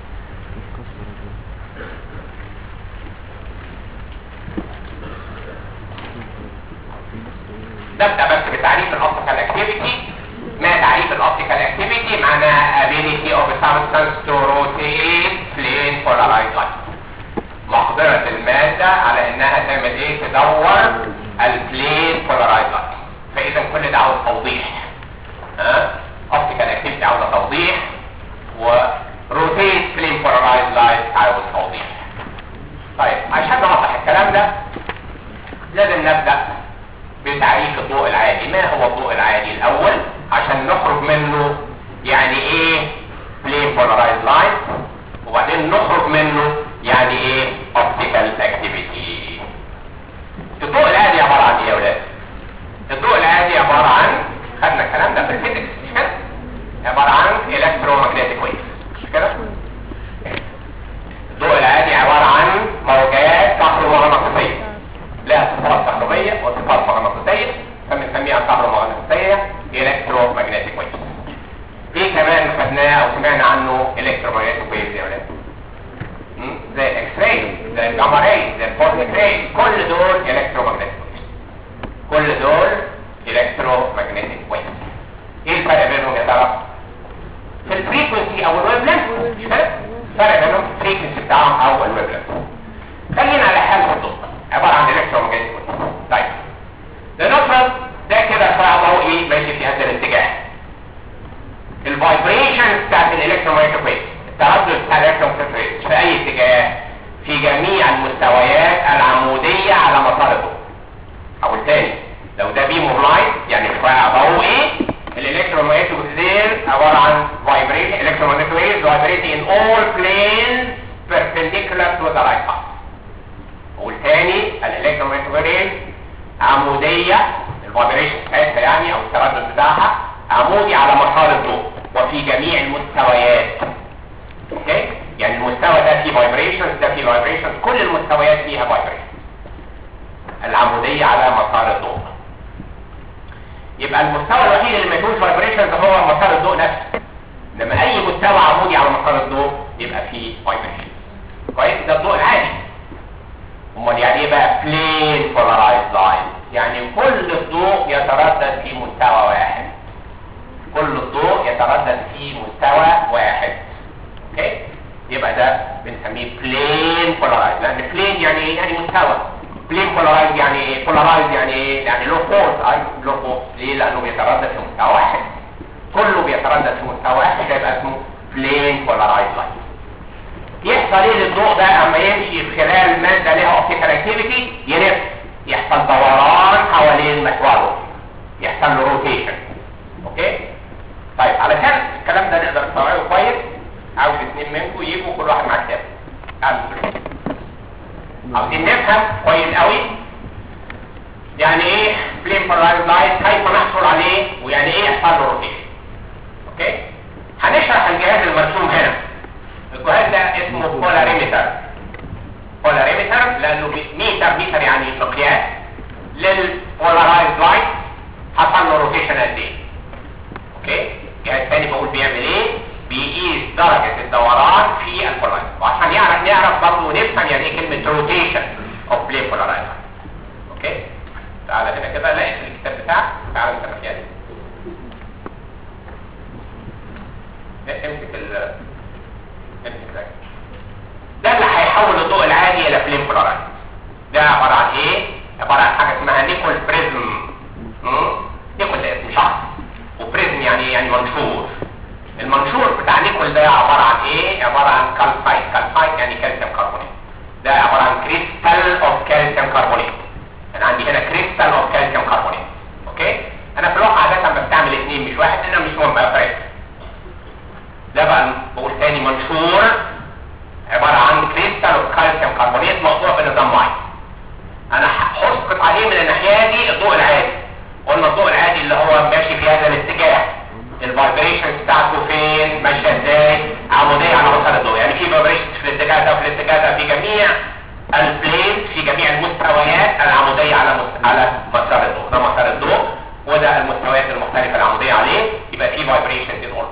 نبدأ بس بتعريف الاوبتيكال اكتيفيتي ما تعريف الاوبتيكال اكتيفيتي معناها ability of a substance to rotate plane polarized light مقدرة المادة على انها تعمل ايه تدور البلين polarized light فاذا كل ده عاوز توضيح ها اوبتيكال اكتيفيتي عاوزة توضيح وروتيت بلين polarized light عاوز توضيح طيب عشان نوضح الكلام ده لازم نبدأ بتعريف الضوء العادي ما هو الضوء العادي الاول عشان نخرج منه يعني ايه plane polarized light وبعدين نخرج منه يعني ايه optical activity الضوء العادي عبارة عن ايه يا ولاد الضوء العادي عبارة عن خدنا الكلام ده في الفيزيكس مش كده عبارة عن electromagnetic waves مش كده الضوء العادي عبارة عن موجات كهرومغناطيسية لها صفات كهربية وصفات مغناطيسية فبنسميها كهرومغناطيسية electromagnetic waves ايه كمان خدناه او سمعنا عنه electromagnetic waves يا ولاد م? زي الاكس راي زي الجاما راي زي الكوزميك راي كل دول electromagnetic waves كل دول electromagnetic waves ايه الفرق بينهم يا ترى في الفريكونسي او الويف لينث مش كده الفرق بينهم في الفريكونسي بتاعهم او الويف لينث خلينا على حال الضوء عباره عن electromagnetic waves طيب لنفرض ده كده شعاع ضوئي ماشي في هذا الاتجاه الفايبريشن بتاعت الالكترومagnetic ويف التردد بتاع الالكترومagnetic ويف في اي اتجاه في جميع المستويات العمودية على مسار الضوء او الثاني لو ده بيم اوف لايت يعني شعاع ضوئي الالكترومagnetic ويف عبارة عن vibration electromagnetic waves vibrating in all planes perpendicular to the right path والثاني الالكترومagnetic ويف عمودية الفايبريشن بتاعتها يعني او التردد بتاعها عمودي على مسار الضوء وفي جميع المستويات اوكي يعني المستوى ده فيه فايبريشنز ده فيه فايبريشنز كل المستويات فيها فايبريشنز العمودية على مسار الضوء يبقى المستوى الوحيد اللي ما فيهوش فايبريشنز هو مسار الضوء نفسه لما اي مستوى عمودي على مسار الضوء يبقى فيه فايبريشنز كويس ده الضوء العادي امال يعني ايه بقى بلين بولارايزد لاين يعني كل الضوء يتردد في مستوى واحد كل الضوء يتردد في مستوى واحد بنسميه بلين بولارايز لان بلين يعني ايه يعني مستوى بلين بولارايز يعني ايه بولارايز يعني ايه يعني له فورس اي له فورس ليه لانه بيتردد في مستوى واحد كله بيتردد في مستوى واحد يبقى اسمه بلين بولارايز لايت يحصل ايه للضوء ده اما يمشي خلال ماده لها اوبتيكال اكتيفيتي يلف يحصل دوران حوالين محوره يحصل له روتيشن اوكي طيب علشان الكلام ده نقدر نستوعبه كويس عاوز اثنين منكم يجوا كل واحد مع كتاب قاعد في عاوزين نفهم كويس قوي يعني ايه بلين بولارايز لايت كيف نحصل عليه ويعني ايه يحصل له روتيشن اوكي هنشرح الجهاز المرسوم هنا الجهاز ده اسمه بولاريمتر بولاريمتر لانه ميتر ميتر يعني مقياس للبولارايز لايت حصل له روتيشن قد ايه اوكي جهاز تاني بقول بيعمل ايه بيقيس درجة الدوران في البولارايز وعشان يعرف نعرف برضه ونفهم يعني ايه كلمة روتيشن اوف بلين بولارايز اوكي تعالى هنا كده لاقي في الكتاب بتاعك تعالى انت مكاني امسك ال امسك ده ده اللي هيحول الضوء العادي الى بلين بولارايز ده عبارة عن ايه عبارة عن حاجة اسمها نيكول بريزم نيكول ده اسم شخص وبريزم يعني يعني منشور المنشور بتاع نيكول ده عبارة عن ايه عبارة عن كالسايت كالسايت يعني كالسيوم كربونات ده عبارة عن كريستال اوف كالسيوم كربونات انا عندي هنا كريستال اوف كالسيوم كربونات اوكي انا في الواقع عادة بستعمل اثنين مش واحد لانه مش مهم بقى ده بقى بقول تاني منشور عبارة عن كريستال اوف كالسيوم كربونات مقطوع بنظام معين انا هسقط عليه من الناحية دي الضوء العادي قلنا الضوء العادي اللي هو ماشي في هذا الاتجاه الفايبريشن بتاعته فين ماشيه ازاي عموديه على مسار الضوء يعني في فايبريشن في الاتجاه ده وفي الاتجاه ده في جميع البلين في جميع المستويات العموديه على مس... على مسار الضوء ده مسار الضوء وده المستويات المختلفه العموديه عليه يبقى في فايبريشن ان اول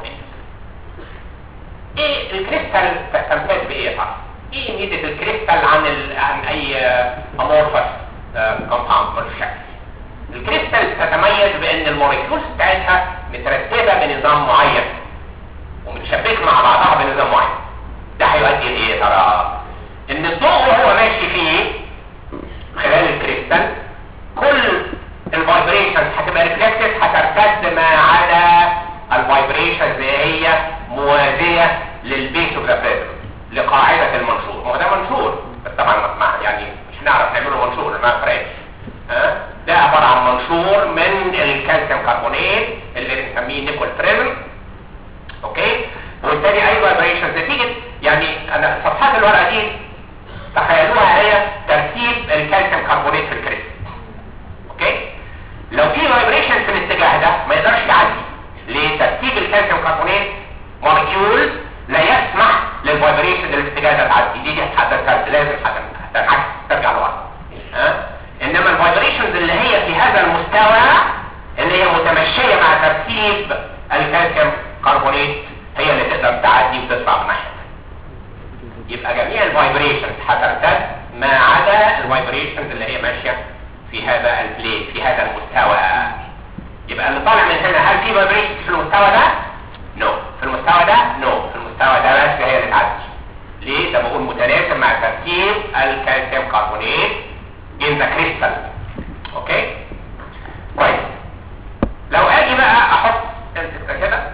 ايه الكريستال تمتاز بايه يا صاحبي ايه ميزه الكريستال عن ال... عن اي امورفس كومباوند ملوش شكل الكريستال تتميز بان الموليكيولز بتاعتها مترتبه بنظام معين ومتشبكه مع بعضها بنظام معين ده هيؤدي لايه يا ترى ان الضوء وهو ماشي فيه خلال الكريستال كل الفايبريشنز هتبقى ريفلكتد هترتد ما عدا الفايبريشنز اللي هي موازيه للبيس اوف ذا لقاعده المنشور ما هو ده منشور بس طبعا ما يعني مش هنعرف نعمله منشور ما فرقش ها ده عبارة عن منشور من الكالسيوم كربونات اللي بنسميه نيكول بريزم اوكي وبالتالي اي فايبريشنز نتيجة يعني انا صفحات الورقة دي تخيلوها هي ترتيب الكالسيوم كربونات في الكريستال اوكي لو في فايبريشن في الاتجاه ده ما يقدرش يعدي لترتيب الكالسيوم كربونات مولكيول لا يسمح للفايبريشن اللي في الاتجاه ده تعدي دي دي هتتكلم لازم هتنعكس ترجع لورا ها انما الفايبريشنز اللي هي في هذا المستوى اللي هي متمشية مع ترتيب الكالسيوم كربونات هي اللي تقدر تعدي وتطلع من ناحية يبقى جميع الفايبريشنز هترتد ما عدا الفايبريشنز اللي هي ماشية في هذا البلين في هذا المستوى يبقى اللي طالع من هنا هل في فايبريشنز في المستوى ده؟ نو no. في المستوى ده؟ نو no. في المستوى ده بس هي اللي تعدي ليه؟ ده بقول متناسب مع ترتيب الكالسيوم كربونات in the crystal اوكي كويس لو اجي بقى احط امسك كده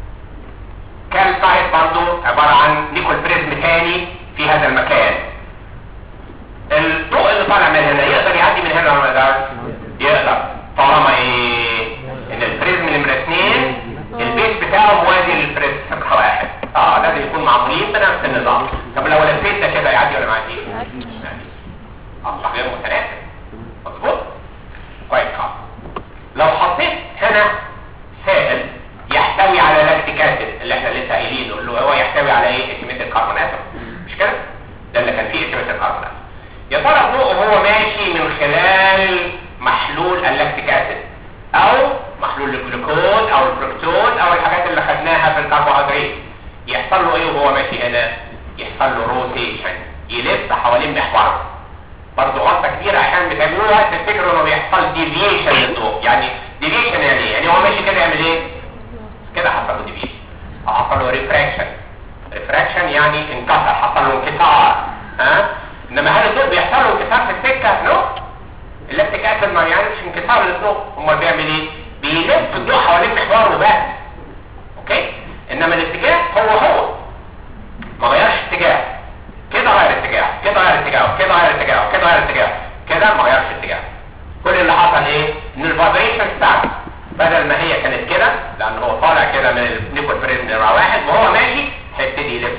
كالسايت برضو عبارة عن نيكول بريزم تاني في هذا المكان الضوء اللي طالع من هنا يقدر يعدي من هنا ولا ما يقدرش يقدر طالما ايه ان البريزم نمرة اثنين البيس بتاعه موازي للبريزم رقم واحد اه لازم يكون معمولين بنفس النظام طب لو لفيت ده كده يعدي ولا ما يعديش؟ اصبح غير متناسب مظبوط كويس خالص لو حطيت هنا سائل يحتوي على لاكتيك اسيد اللي احنا لسه قايلينه اللي هو يحتوي على ايه اسمه الكربونات مش كده ده اللي كان فيه اسمه الكربونات يا ترى الضوء وهو ماشي من خلال محلول اللاكتيك اسيد او محلول الجلوكوز او الفركتوز او الحاجات اللي خدناها في الكربوهيدرات يحصل له ايه وهو ماشي هنا يحصل له روتيشن يلف حوالين محوره برضه غلطه كبيره احيانا بتعملوها تفتكروا انه بيحصل ديفيشن للضوء يعني ديفيشن يعني ايه يعني هو ماشي كده يعمل ايه كده حصل له ديفيشن او حصل له ريفراكشن ريفراكشن يعني انكسر حصل له انكسار ها انما هل الضوء بيحصل له انكسار في السكه نو الليبتيك اسيد ما بيعملش انكسار للضوء امال بيعمل ايه بيلف الضوء حوالين محوره بس اوكي انما الاتجاه هو هو ما غيرش اتجاه كده غير اتجاه كده غير اتجاه كده غير اتجاه كده غير اتجاه كده ما غيرش اتجاه كل اللي حصل ايه ان الفايبريشن بتاعته بدل ما هي كانت كده لان هو طالع كده من النيكول بريزم نمره واحد وهو ماشي هيبتدي يلف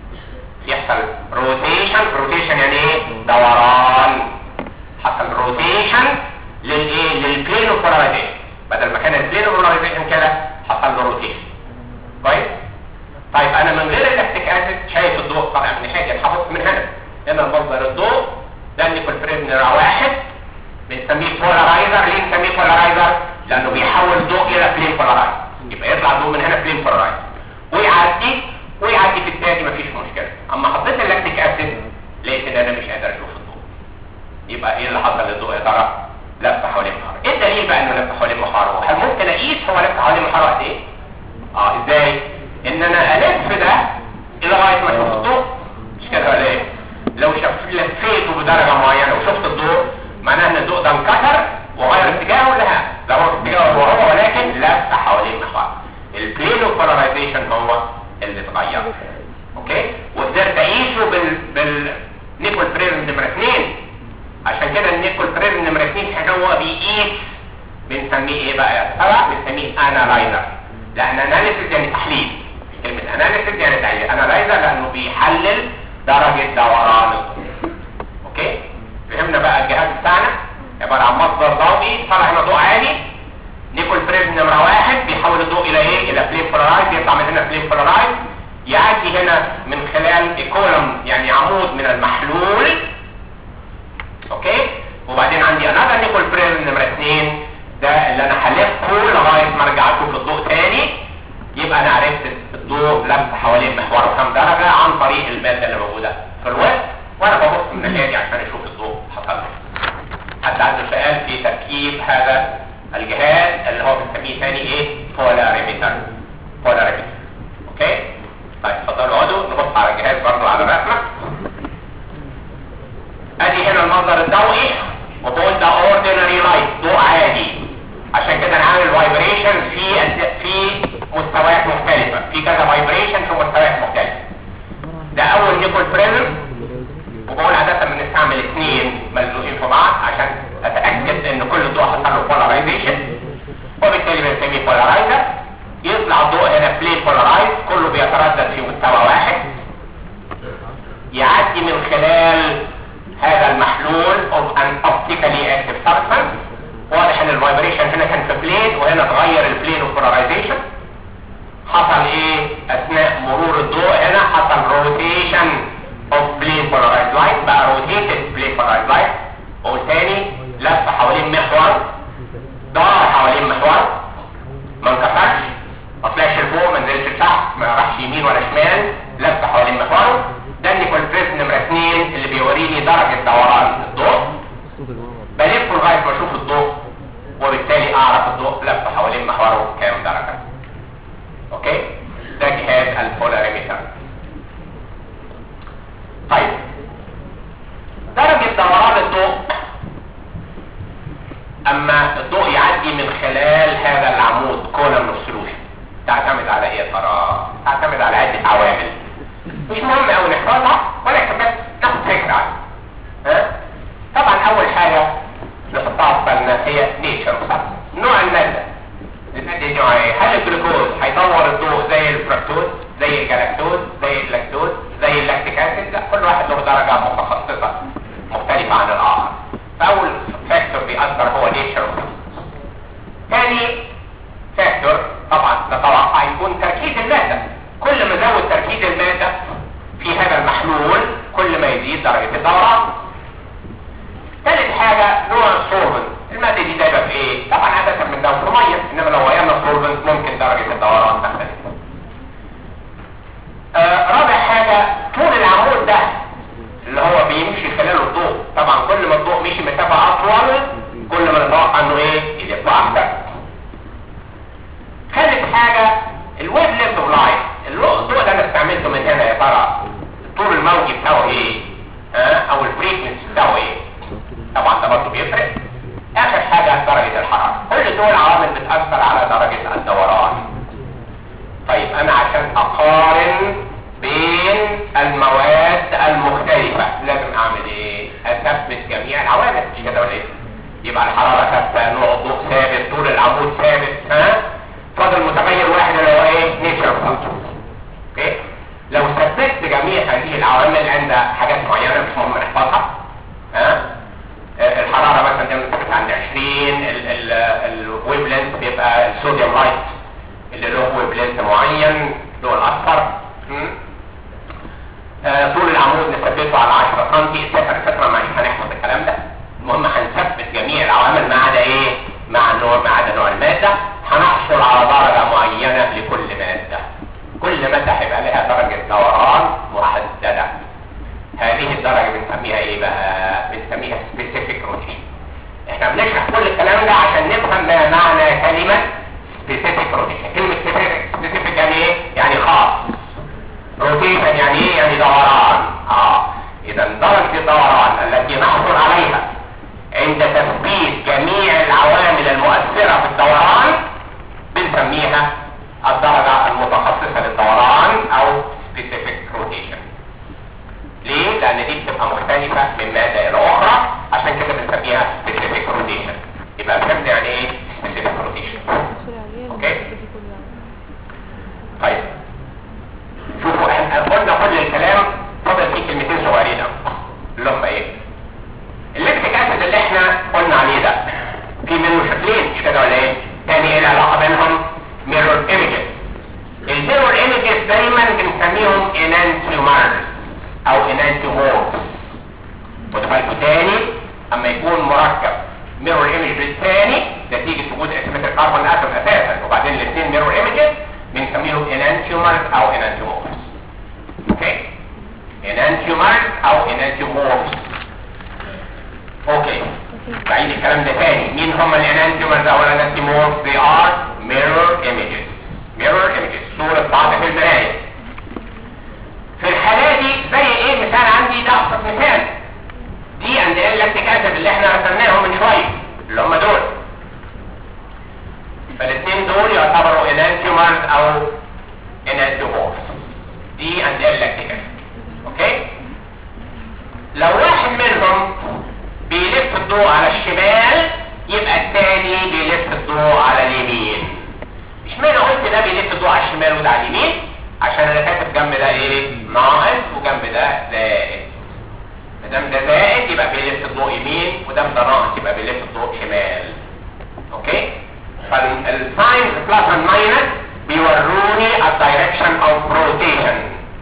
يحصل روتيشن روتيشن يعني ايه دوران حصل روتيشن للايه للبلين اوف بولاريزيشن بدل ما كان البلين اوف بولاريزيشن كده حصل له روتيشن كويس طيب انا من غير الاكتيك اسيد شايف الضوء طالع من حاجه اتحفظت من هنا هنا مصدر الضوء ده النيكول بريزم نمره واحد بنسميه بولارايزر ليه نسميه بولارايزر لانه بيحول الضوء الى بلين بولارايز يبقى يطلع الضوء من هنا بلين بولارايز ويعدي ويعدي في التاني مفيش مشكله اما حطيت اللاكتيك اسيد لقيت ان انا مش قادر اشوف الضوء يبقى ايه اللي حصل للضوء يا ترى لف حوالين محاره ايه الدليل بقى انه لف حوالين محاره هل ممكن اقيس هو لف حوالين محاره قد ايه اه ازاي ان انا الف ده لغايه ما اشوف الضوء مش كده ولا ايه لو شف لفيته بدرجه معينه وشفت الضوء معناه ان الضوء ده انكسر وغير اتجاهه لها لو هو اتجاهه هو هو ولكن لف حوالين محور البلين اوف بولاريزيشن هو اللي اتغير اوكي وقدرت اقيسه بال بالنيكول بريزم نمره 2 عشان كده النيكول بريزم نمره 2 حاجه هو بيقيس بنسميه ايه بقى يا ترى بنسميه انالايزر لان اناليسيس يعني تحليل كلمه اناليسيس يعني تحليل انالايزر لانه بيحلل درجه دوران الضوء اوكي فهمنا بقى الجهاز بتاعنا عباره عن مصدر ضوئي طلع هنا ضوء عالي نيكول بريزم نمره واحد بيحول الضوء الى ايه الى بلين بولارايز يطلع من هنا بلين بولارايز يعدي هنا من خلال كولم يعني عمود من المحلول اوكي وبعدين عندي انذر نيكول بريزم نمره اثنين ده اللي انا هلفه لغايه ما ارجع اشوف الضوء تاني يبقى انا عرفت الضوء لف حوالين محوره كام درجه عن طريق الماده اللي موجوده في الوسط وانا ببص من الناحيه دي عشان اشوف الضوء حصل له حد عنده سؤال في تركيب هذا الجهاز اللي هو بنسميه ثاني ايه بولاريمتر بولاريمتر اوكي طيب اتفضلوا اقعدوا نبص على الجهاز برضو على الرسمه ادي هنا المصدر الضوئي وبقول ده اوردينري لايت ضوء عادي عشان كده انا عامل فايبريشن في في مستويات مختلفه في كذا فايبريشن في مستويات مختلفه ده اول نيكول بريزم وبقول عادة بنستعمل اثنين ملزوقين في بعض عشان اتأكد ان كل ضوء حصل له بولاريزيشن وبالتالي بنسميه بولارايزر يطلع الضوء هنا بلين بولارايز كله بيتردد في مستوى واحد يعدي من خلال هذا المحلول of an optically active substance واضح ان الفايبريشن هنا كان في بلين وهنا اتغير البلين اوف بولارايزيشن حصل ايه اثناء مرور الضوء هنا حصل روتيشن of plane polarized light بقى rotated plane polarized light قول تاني لف حوالين محور دار حوالين محور ما انكسرش ما طلعش لفوق ما نزلش لتحت ما راحش يمين ولا شمال لف حوالين محوره ده النيكول بريس نمرة 2 اللي بيوريني درجة دوران الضوء بلف لغاية ما اشوف الضوء وبالتالي اعرف الضوء لف حوالين محوره كام درجة اوكي ده جهاز البولاريمتر طيب درجة دوران الضوء اما الضوء يعدي من خلال هذا العمود كولم اوف سولوشن تعتمد على ايه يا ترى تعتمد على عدة عوامل مش مهم قوي نحفظها ولكن بس ناخد فكرة عنها ها طبعا اول حاجة نحطها في بالنا هي نيتشر نوع المادة المادة دي نوع ايه هل الجلوكوز هيطور الضوء زي الفركتوز زي الجلاكتوز زي اللاكتوز زي اللاكتيك اسيد لا كل واحد له درجة متخصصة مختلفة عن الاخر فاول فاكتور بيأثر هو نيتشر ثاني فاكتور طبعا نتوقع يكون تركيز المادة كل ما زود تركيز المادة في هذا المحلول كل ما يزيد درجة الدوران ثالث حاجة نوع السولفنت المادة دي دايبة في ايه؟ طبعا عادة من دورة مية انما لو غيرنا السولفنت ممكن درجة الدوران تختلف آه رابع حاجة طول العمود ده اللي هو بيمشي خلاله الضوء طبعا كل ما الضوء مشي مسافة اطول كل ما نتوقع انه ايه يلف اكتر خامس حاجة الويف لينث اوف لايت الضوء اللي انا استعملته من هنا يبقى الحراره ثابته نوع الضوء ثابت طول العمود ثابت ها فاضل متغير واحد اللي هو ايه نيتشر فاكتورز اوكي لو ثبتت جميع هذه العوامل عند حاجات معينه مش مهم نحفظها ها آه، الحراره مثلا دايما بتبقى عند 20 الويف لينث بيبقى الصوديوم لايت اللي له ويف لينث معين له الاصفر م? آه، طول العمود نثبته على 10 سم اتفق اتفق مش هنحفظ الكلام ده المهم هنثبت جميع العوامل ما عدا ايه مع نوع ما عدا نوع الماده هنحصل على درجه معينه لكل ماده كل ماده هيبقى لها درجه دوران محدده هذه الدرجه بنسميها ايه بقى بنسميها سبيسيفيك روتين احنا بنشرح كل الكلام ده عشان نفهم ما معنى كلمه سبيسيفيك روتيشن كلمه سبيسيفيك يعني ايه يعني خاص روتيشن يعني ايه يعني دوران اه اذا درجه الدوران التي نحصل عليها عند تثبيت جميع العوامل المؤثره في الدوران بنسميها الدرجه المتخصصه للدوران او specific rotation ليه؟ لان دي بتبقى مختلفه من ماده الى اخرى عشان كده بنسميها specific rotation يبقى فهمنا يعني ايه specific rotation اوكي طيب شوفوا احنا قلنا كل الكلام فاضل فيه كلمتين صغيرين قوي اللي هم ايه الليكتيك اسيد اللي احنا قلنا عليه ده في منه شكلين مش كده ولا ايه تاني ايه العلاقه بينهم ميرور ايمجز الميرور ايمجز دايما بنسميهم انانتيومرز او انانتيومورز خدوا بالكم تاني اما يكون مركب ميرور ايمج بالثاني نتيجه وجود اسمه الكربون اتوم اساسا وبعدين الاثنين ميرور ايمجز بنسميهم انانتيومرز او انانتيومورز اوكي انانتيومرز او انانتيومورز اوكي بعيد الكلام ده تاني مين هم الانانتيومرز او الانانتيومورز they are mirror images mirror images صورة بعض في المراية في الحالة دي زي ايه مثال عندي ده ابسط مثال دي اند لاكتيك اسيد اللي احنا رسمناهم من شوية اللي هم دول فالاثنين دول يعتبروا انانتيومرز او انانتيومورز دي اند لاكتيك اسيد اوكي لو واحد منهم بيلف الضوء على الشمال يبقى الثاني بيلف الضوء على اليمين اشمعنى قلت ده بيلف الضوء على الشمال وده على اليمين عشان انا كاتب جنب ده ايه ناقص وجنب ده زائد ما دام ده زائد يبقى بيلف الضوء يمين ودام ده ناقص يبقى بيلف الضوء شمال اوكي فالساينز بلس اند ماينس بيوروني الدايركشن اوف روتيشن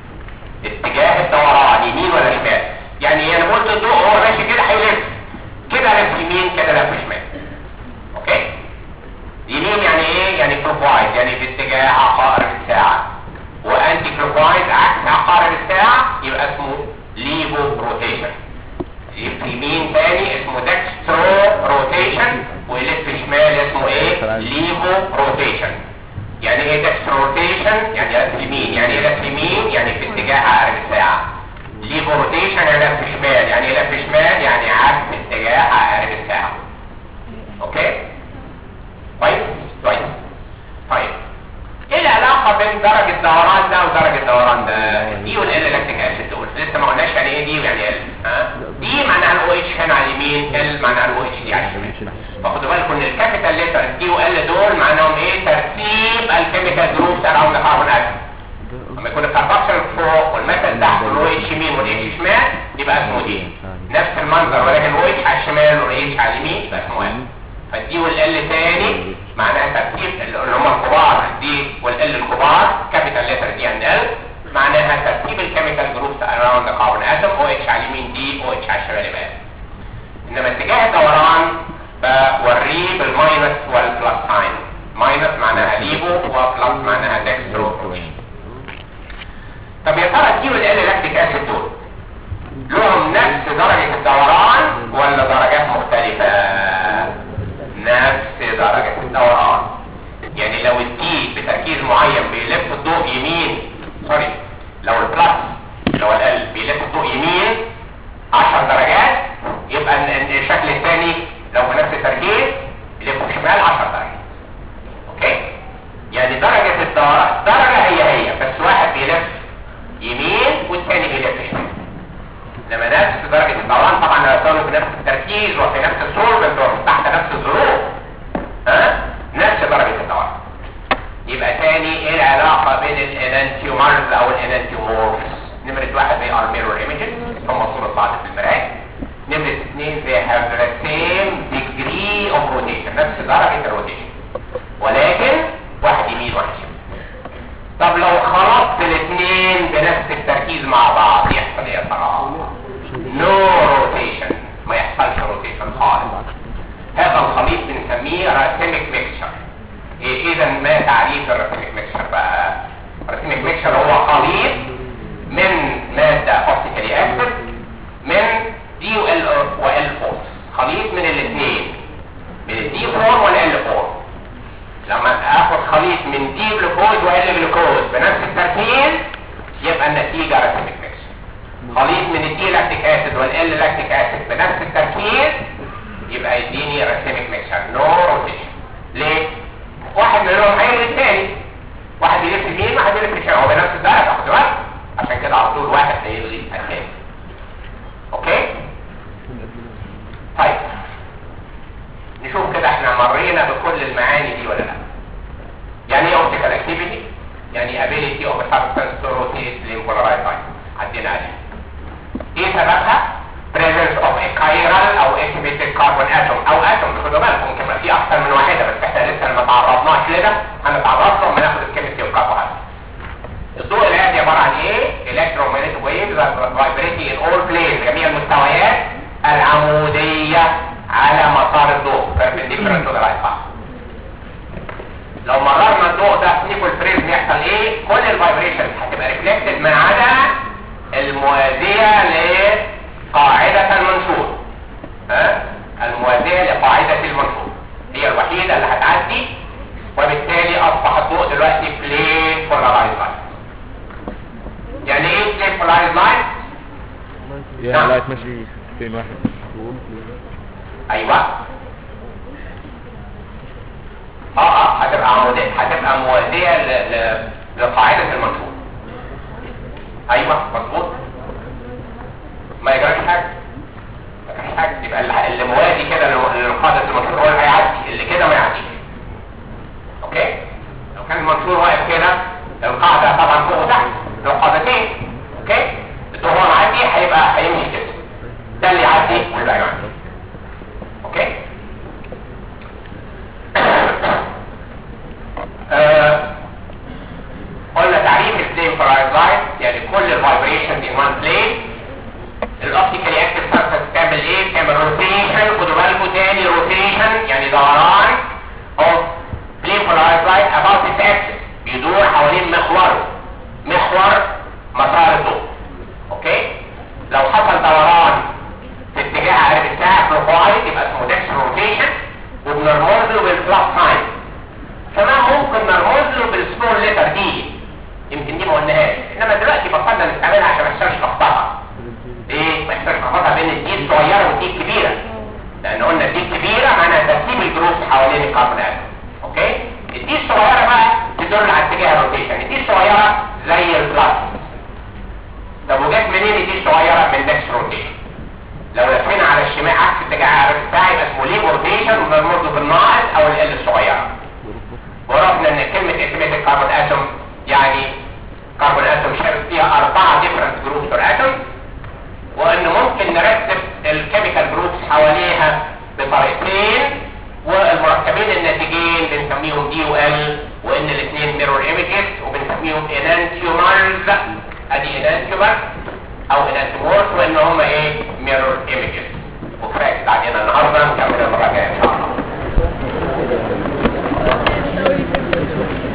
اتجاه الدوران يمين ولا شمال يعني انا قلت الضوء هو ماشي كده هيلف كده لف يمين كده لف شمال اوكي يمين يعني ايه يعني كلوك وايز يعني في اتجاه عقارب الساعه وانتي كلوك وايز عكس عقارب الساعه يبقى اسمه ليفو روتيشن يلف يمين تاني اسمه ديكسترو روتيشن ويلف شمال اسمه ايه ليفو روتيشن يعني ايه ديكسترو روتيشن يعني لف يمين يعني ايه لف يمين يعني في اتجاه عقارب الساعه ليفو روتيشن يعني لف شمال يعني ايه لف شمال يعني عكس اتجاه عقارب الساعه اوكي طيب طيب طيب ايه العلاقة بين درجة دوران ده ودرجة دوران ده دي والال لاكتيك اسيد دول لسه ما قلناش يعني ايه دي ويعني ال ها دي معناها الاو اتش هنا على اليمين ال معناها الاو اتش دي على الشمال فخدوا بالكم ان الكابيتال ليتر دي وال دول معناهم ايه ترتيب الكيميكال جروبس اراوند كاربون اتوم لما يكون الكاربوكسيل فوق والمثل تحت والاو اتش يمين والاتش شمال يبقى اسمه دي نفس المنظر ولكن الاو اتش على الشمال والاتش على اليمين يبقى اسمه ال فالدي والال تاني معناها ترتيب اللي هم الكبار دي والال الكبار كابيتال ليتر دي اند ال معناها ترتيب الكيميكال جروبس اراوند ذا كاربون اتوم او اتش على اليمين دي او اتش على الشمال يبقى انما اتجاه الدوران بوريه بالماينس والبلس ساين ماينس معناها ليفو وبلس معناها ديكسترو طب يا ترى الدي والال لاكتيك اسيد دول لهم نفس درجة الدوران ولا درجات مختلفة نفس درجة الدوران يعني لو الدي بتركيز معين بيلف الضوء يمين سوري لو البلس لو ال بيلف الضوء يمين 10 درجات يبقى ال- الشكل الثاني لو بنفس التركيز بيلف شمال 10 درجات اوكي يعني درجة الدوران درجة هي هي بس واحد بيلف يمين والثاني بيلف شمال لما نفس درجة الدوران طبعا لو كانوا في نفس التركيز وفي نفس السولفنت وفي تحت نفس الظروف ها نفس درجه الدوره يبقى تاني ايه العلاقه بين الانانتيومرز او الانانتيومورفز نمره واحد they are mirror images هم صوره بعض في المرايه نمره اثنين they have the same degree of rotation نفس درجه الروتيشن ولكن واحد يمين واحد شمال طب لو خلطت الاثنين بنفس التركيز مع بعض يحصل ايه يا ترى نو روتيشن ما يحصلش روتيشن خالص هذا الخليط بنسميه راسيميك ميكشر إيه اذا ما تعريف الراسيميك ميكشر بقى الراسيميك ميكشر هو خليط من مادة اوبتيكالي اكتف من دي وال وال فورس خليط من الاثنين من الدي فور والال فور لما اخد خليط من دي جلوكوز وال جلوكوز بنفس التركيز يبقى النتيجة راسيميك ميكشر خليط من الدي لاكتيك اسيد والال لاكتيك اسيد بنفس التركيز يبقى يديني راسيميك ميكشر نو روتيشن ليه؟ واحد منهم هيلغي الثاني واحد يلف يمين واحد يلف شمال هو بنفس الدرجة خد بالك عشان كده على طول واحد هيلغي الثاني اوكي؟ طيب نشوف كده احنا مرينا بكل المعاني دي ولا لا يعني ايه اوبتيكال اكتيفيتي يعني ability of a substance to rotate in polarized light عدينا عليه ايه سببها presence of a chiral او activated carbon atom او atom خدوا بالكم ممكن يبقى في اكثر من واحده بس احنا لسه ما تعرضناش لده هنتعرض له لما ناخد الكيمستري والكربوهيدرات الضوء الآتي عبارة عن ايه electromagnetic waves that vibrating in all planes جميع المستويات العمودية على مسار الضوء perpendicular to the right path لو مررنا الضوء ده في نيكول بريزم يحصل ايه كل الفايبريشنز هتبقى ريفلكتد ما عدا الموازية لقاعدة المنشور ها الموازية لقاعدة المنشور هي الوحيدة اللي هتعدي وبالتالي اصبح الضوء دلوقتي بلين بولارايز لايت يعني ايه بلين بولارايز لايت يا لا تمشي فين واحد ايوه اه اه هتبقى عمودية هتبقى موازية ل... ل... لقاعدة المنشور ايوه مظبوط ما يجراش حاجة ما يجراش حاجة يبقى اللي- اللي موازي كده لل- لقاعدة المنشور هو اللي هيعدي اللي كده ما يعديش اوكي لو كان المنشور واقف كده القاعدة طبعا فوق وتحت لو قاعدتين اوكي الضوء هو معدي هيبقى هيمشي كده ده اللي يعدي وده يعدي اوكي آه، قلنا تعريف البلين فرايز لايت يعني كل الفايبريشن in one plane الاوبتيكالي اكتف سبستانس تعمل ايه؟ تعمل روتيشن خدوا بالكم تاني روتيشن يعني دوران of plane polarized light about its axis بيدور حوالين محوره محور مسار الضوء اوكي؟ لو حصل دوران في اتجاه عقارب الساعة كلوكوايز يبقى اسمه ديكس روتيشن وبنرمز له بالبلس ساين كمان ممكن نرمز له بالسمول ليتر دي يمكن دي ما قلناهاش انما دلوقتي بطلنا نستعملها عشان ما يحصلش لخبطه ايه ما يحصلش لخبطه بين الدي الصغيره والدي الكبيره لان قلنا الدي الكبيره معناها ترتيب الجروب حوالين الكربون اتوم اوكي الدي الصغيره بقى تدل على اتجاه الروتيشن الدي الصغيره زي البلس طب وجت منين الدي الصغيره من ديكس روتيشن لو لفينا على الشمال عكس اتجاه عقارب الساعه يبقى اسمه ليب روتيشن وبنرمز له بالناقص او ال الصغيره وعرفنا ان كلمة estimated carbon atom يعني carbon atom شابك فيها اربعة different groups or atoms وان ممكن نرتب الكيميكال جروبس حواليها بطريقتين والمركبين الناتجين بنسميهم دي وال وان الاثنين ميرور ايمجز وبنسميهم enantiomers ادي enantiomer او enantiomorphs وان هم ايه ميرور ايمجز وكفايه كده علينا النهارده نكمل المره الجايه ان شاء الله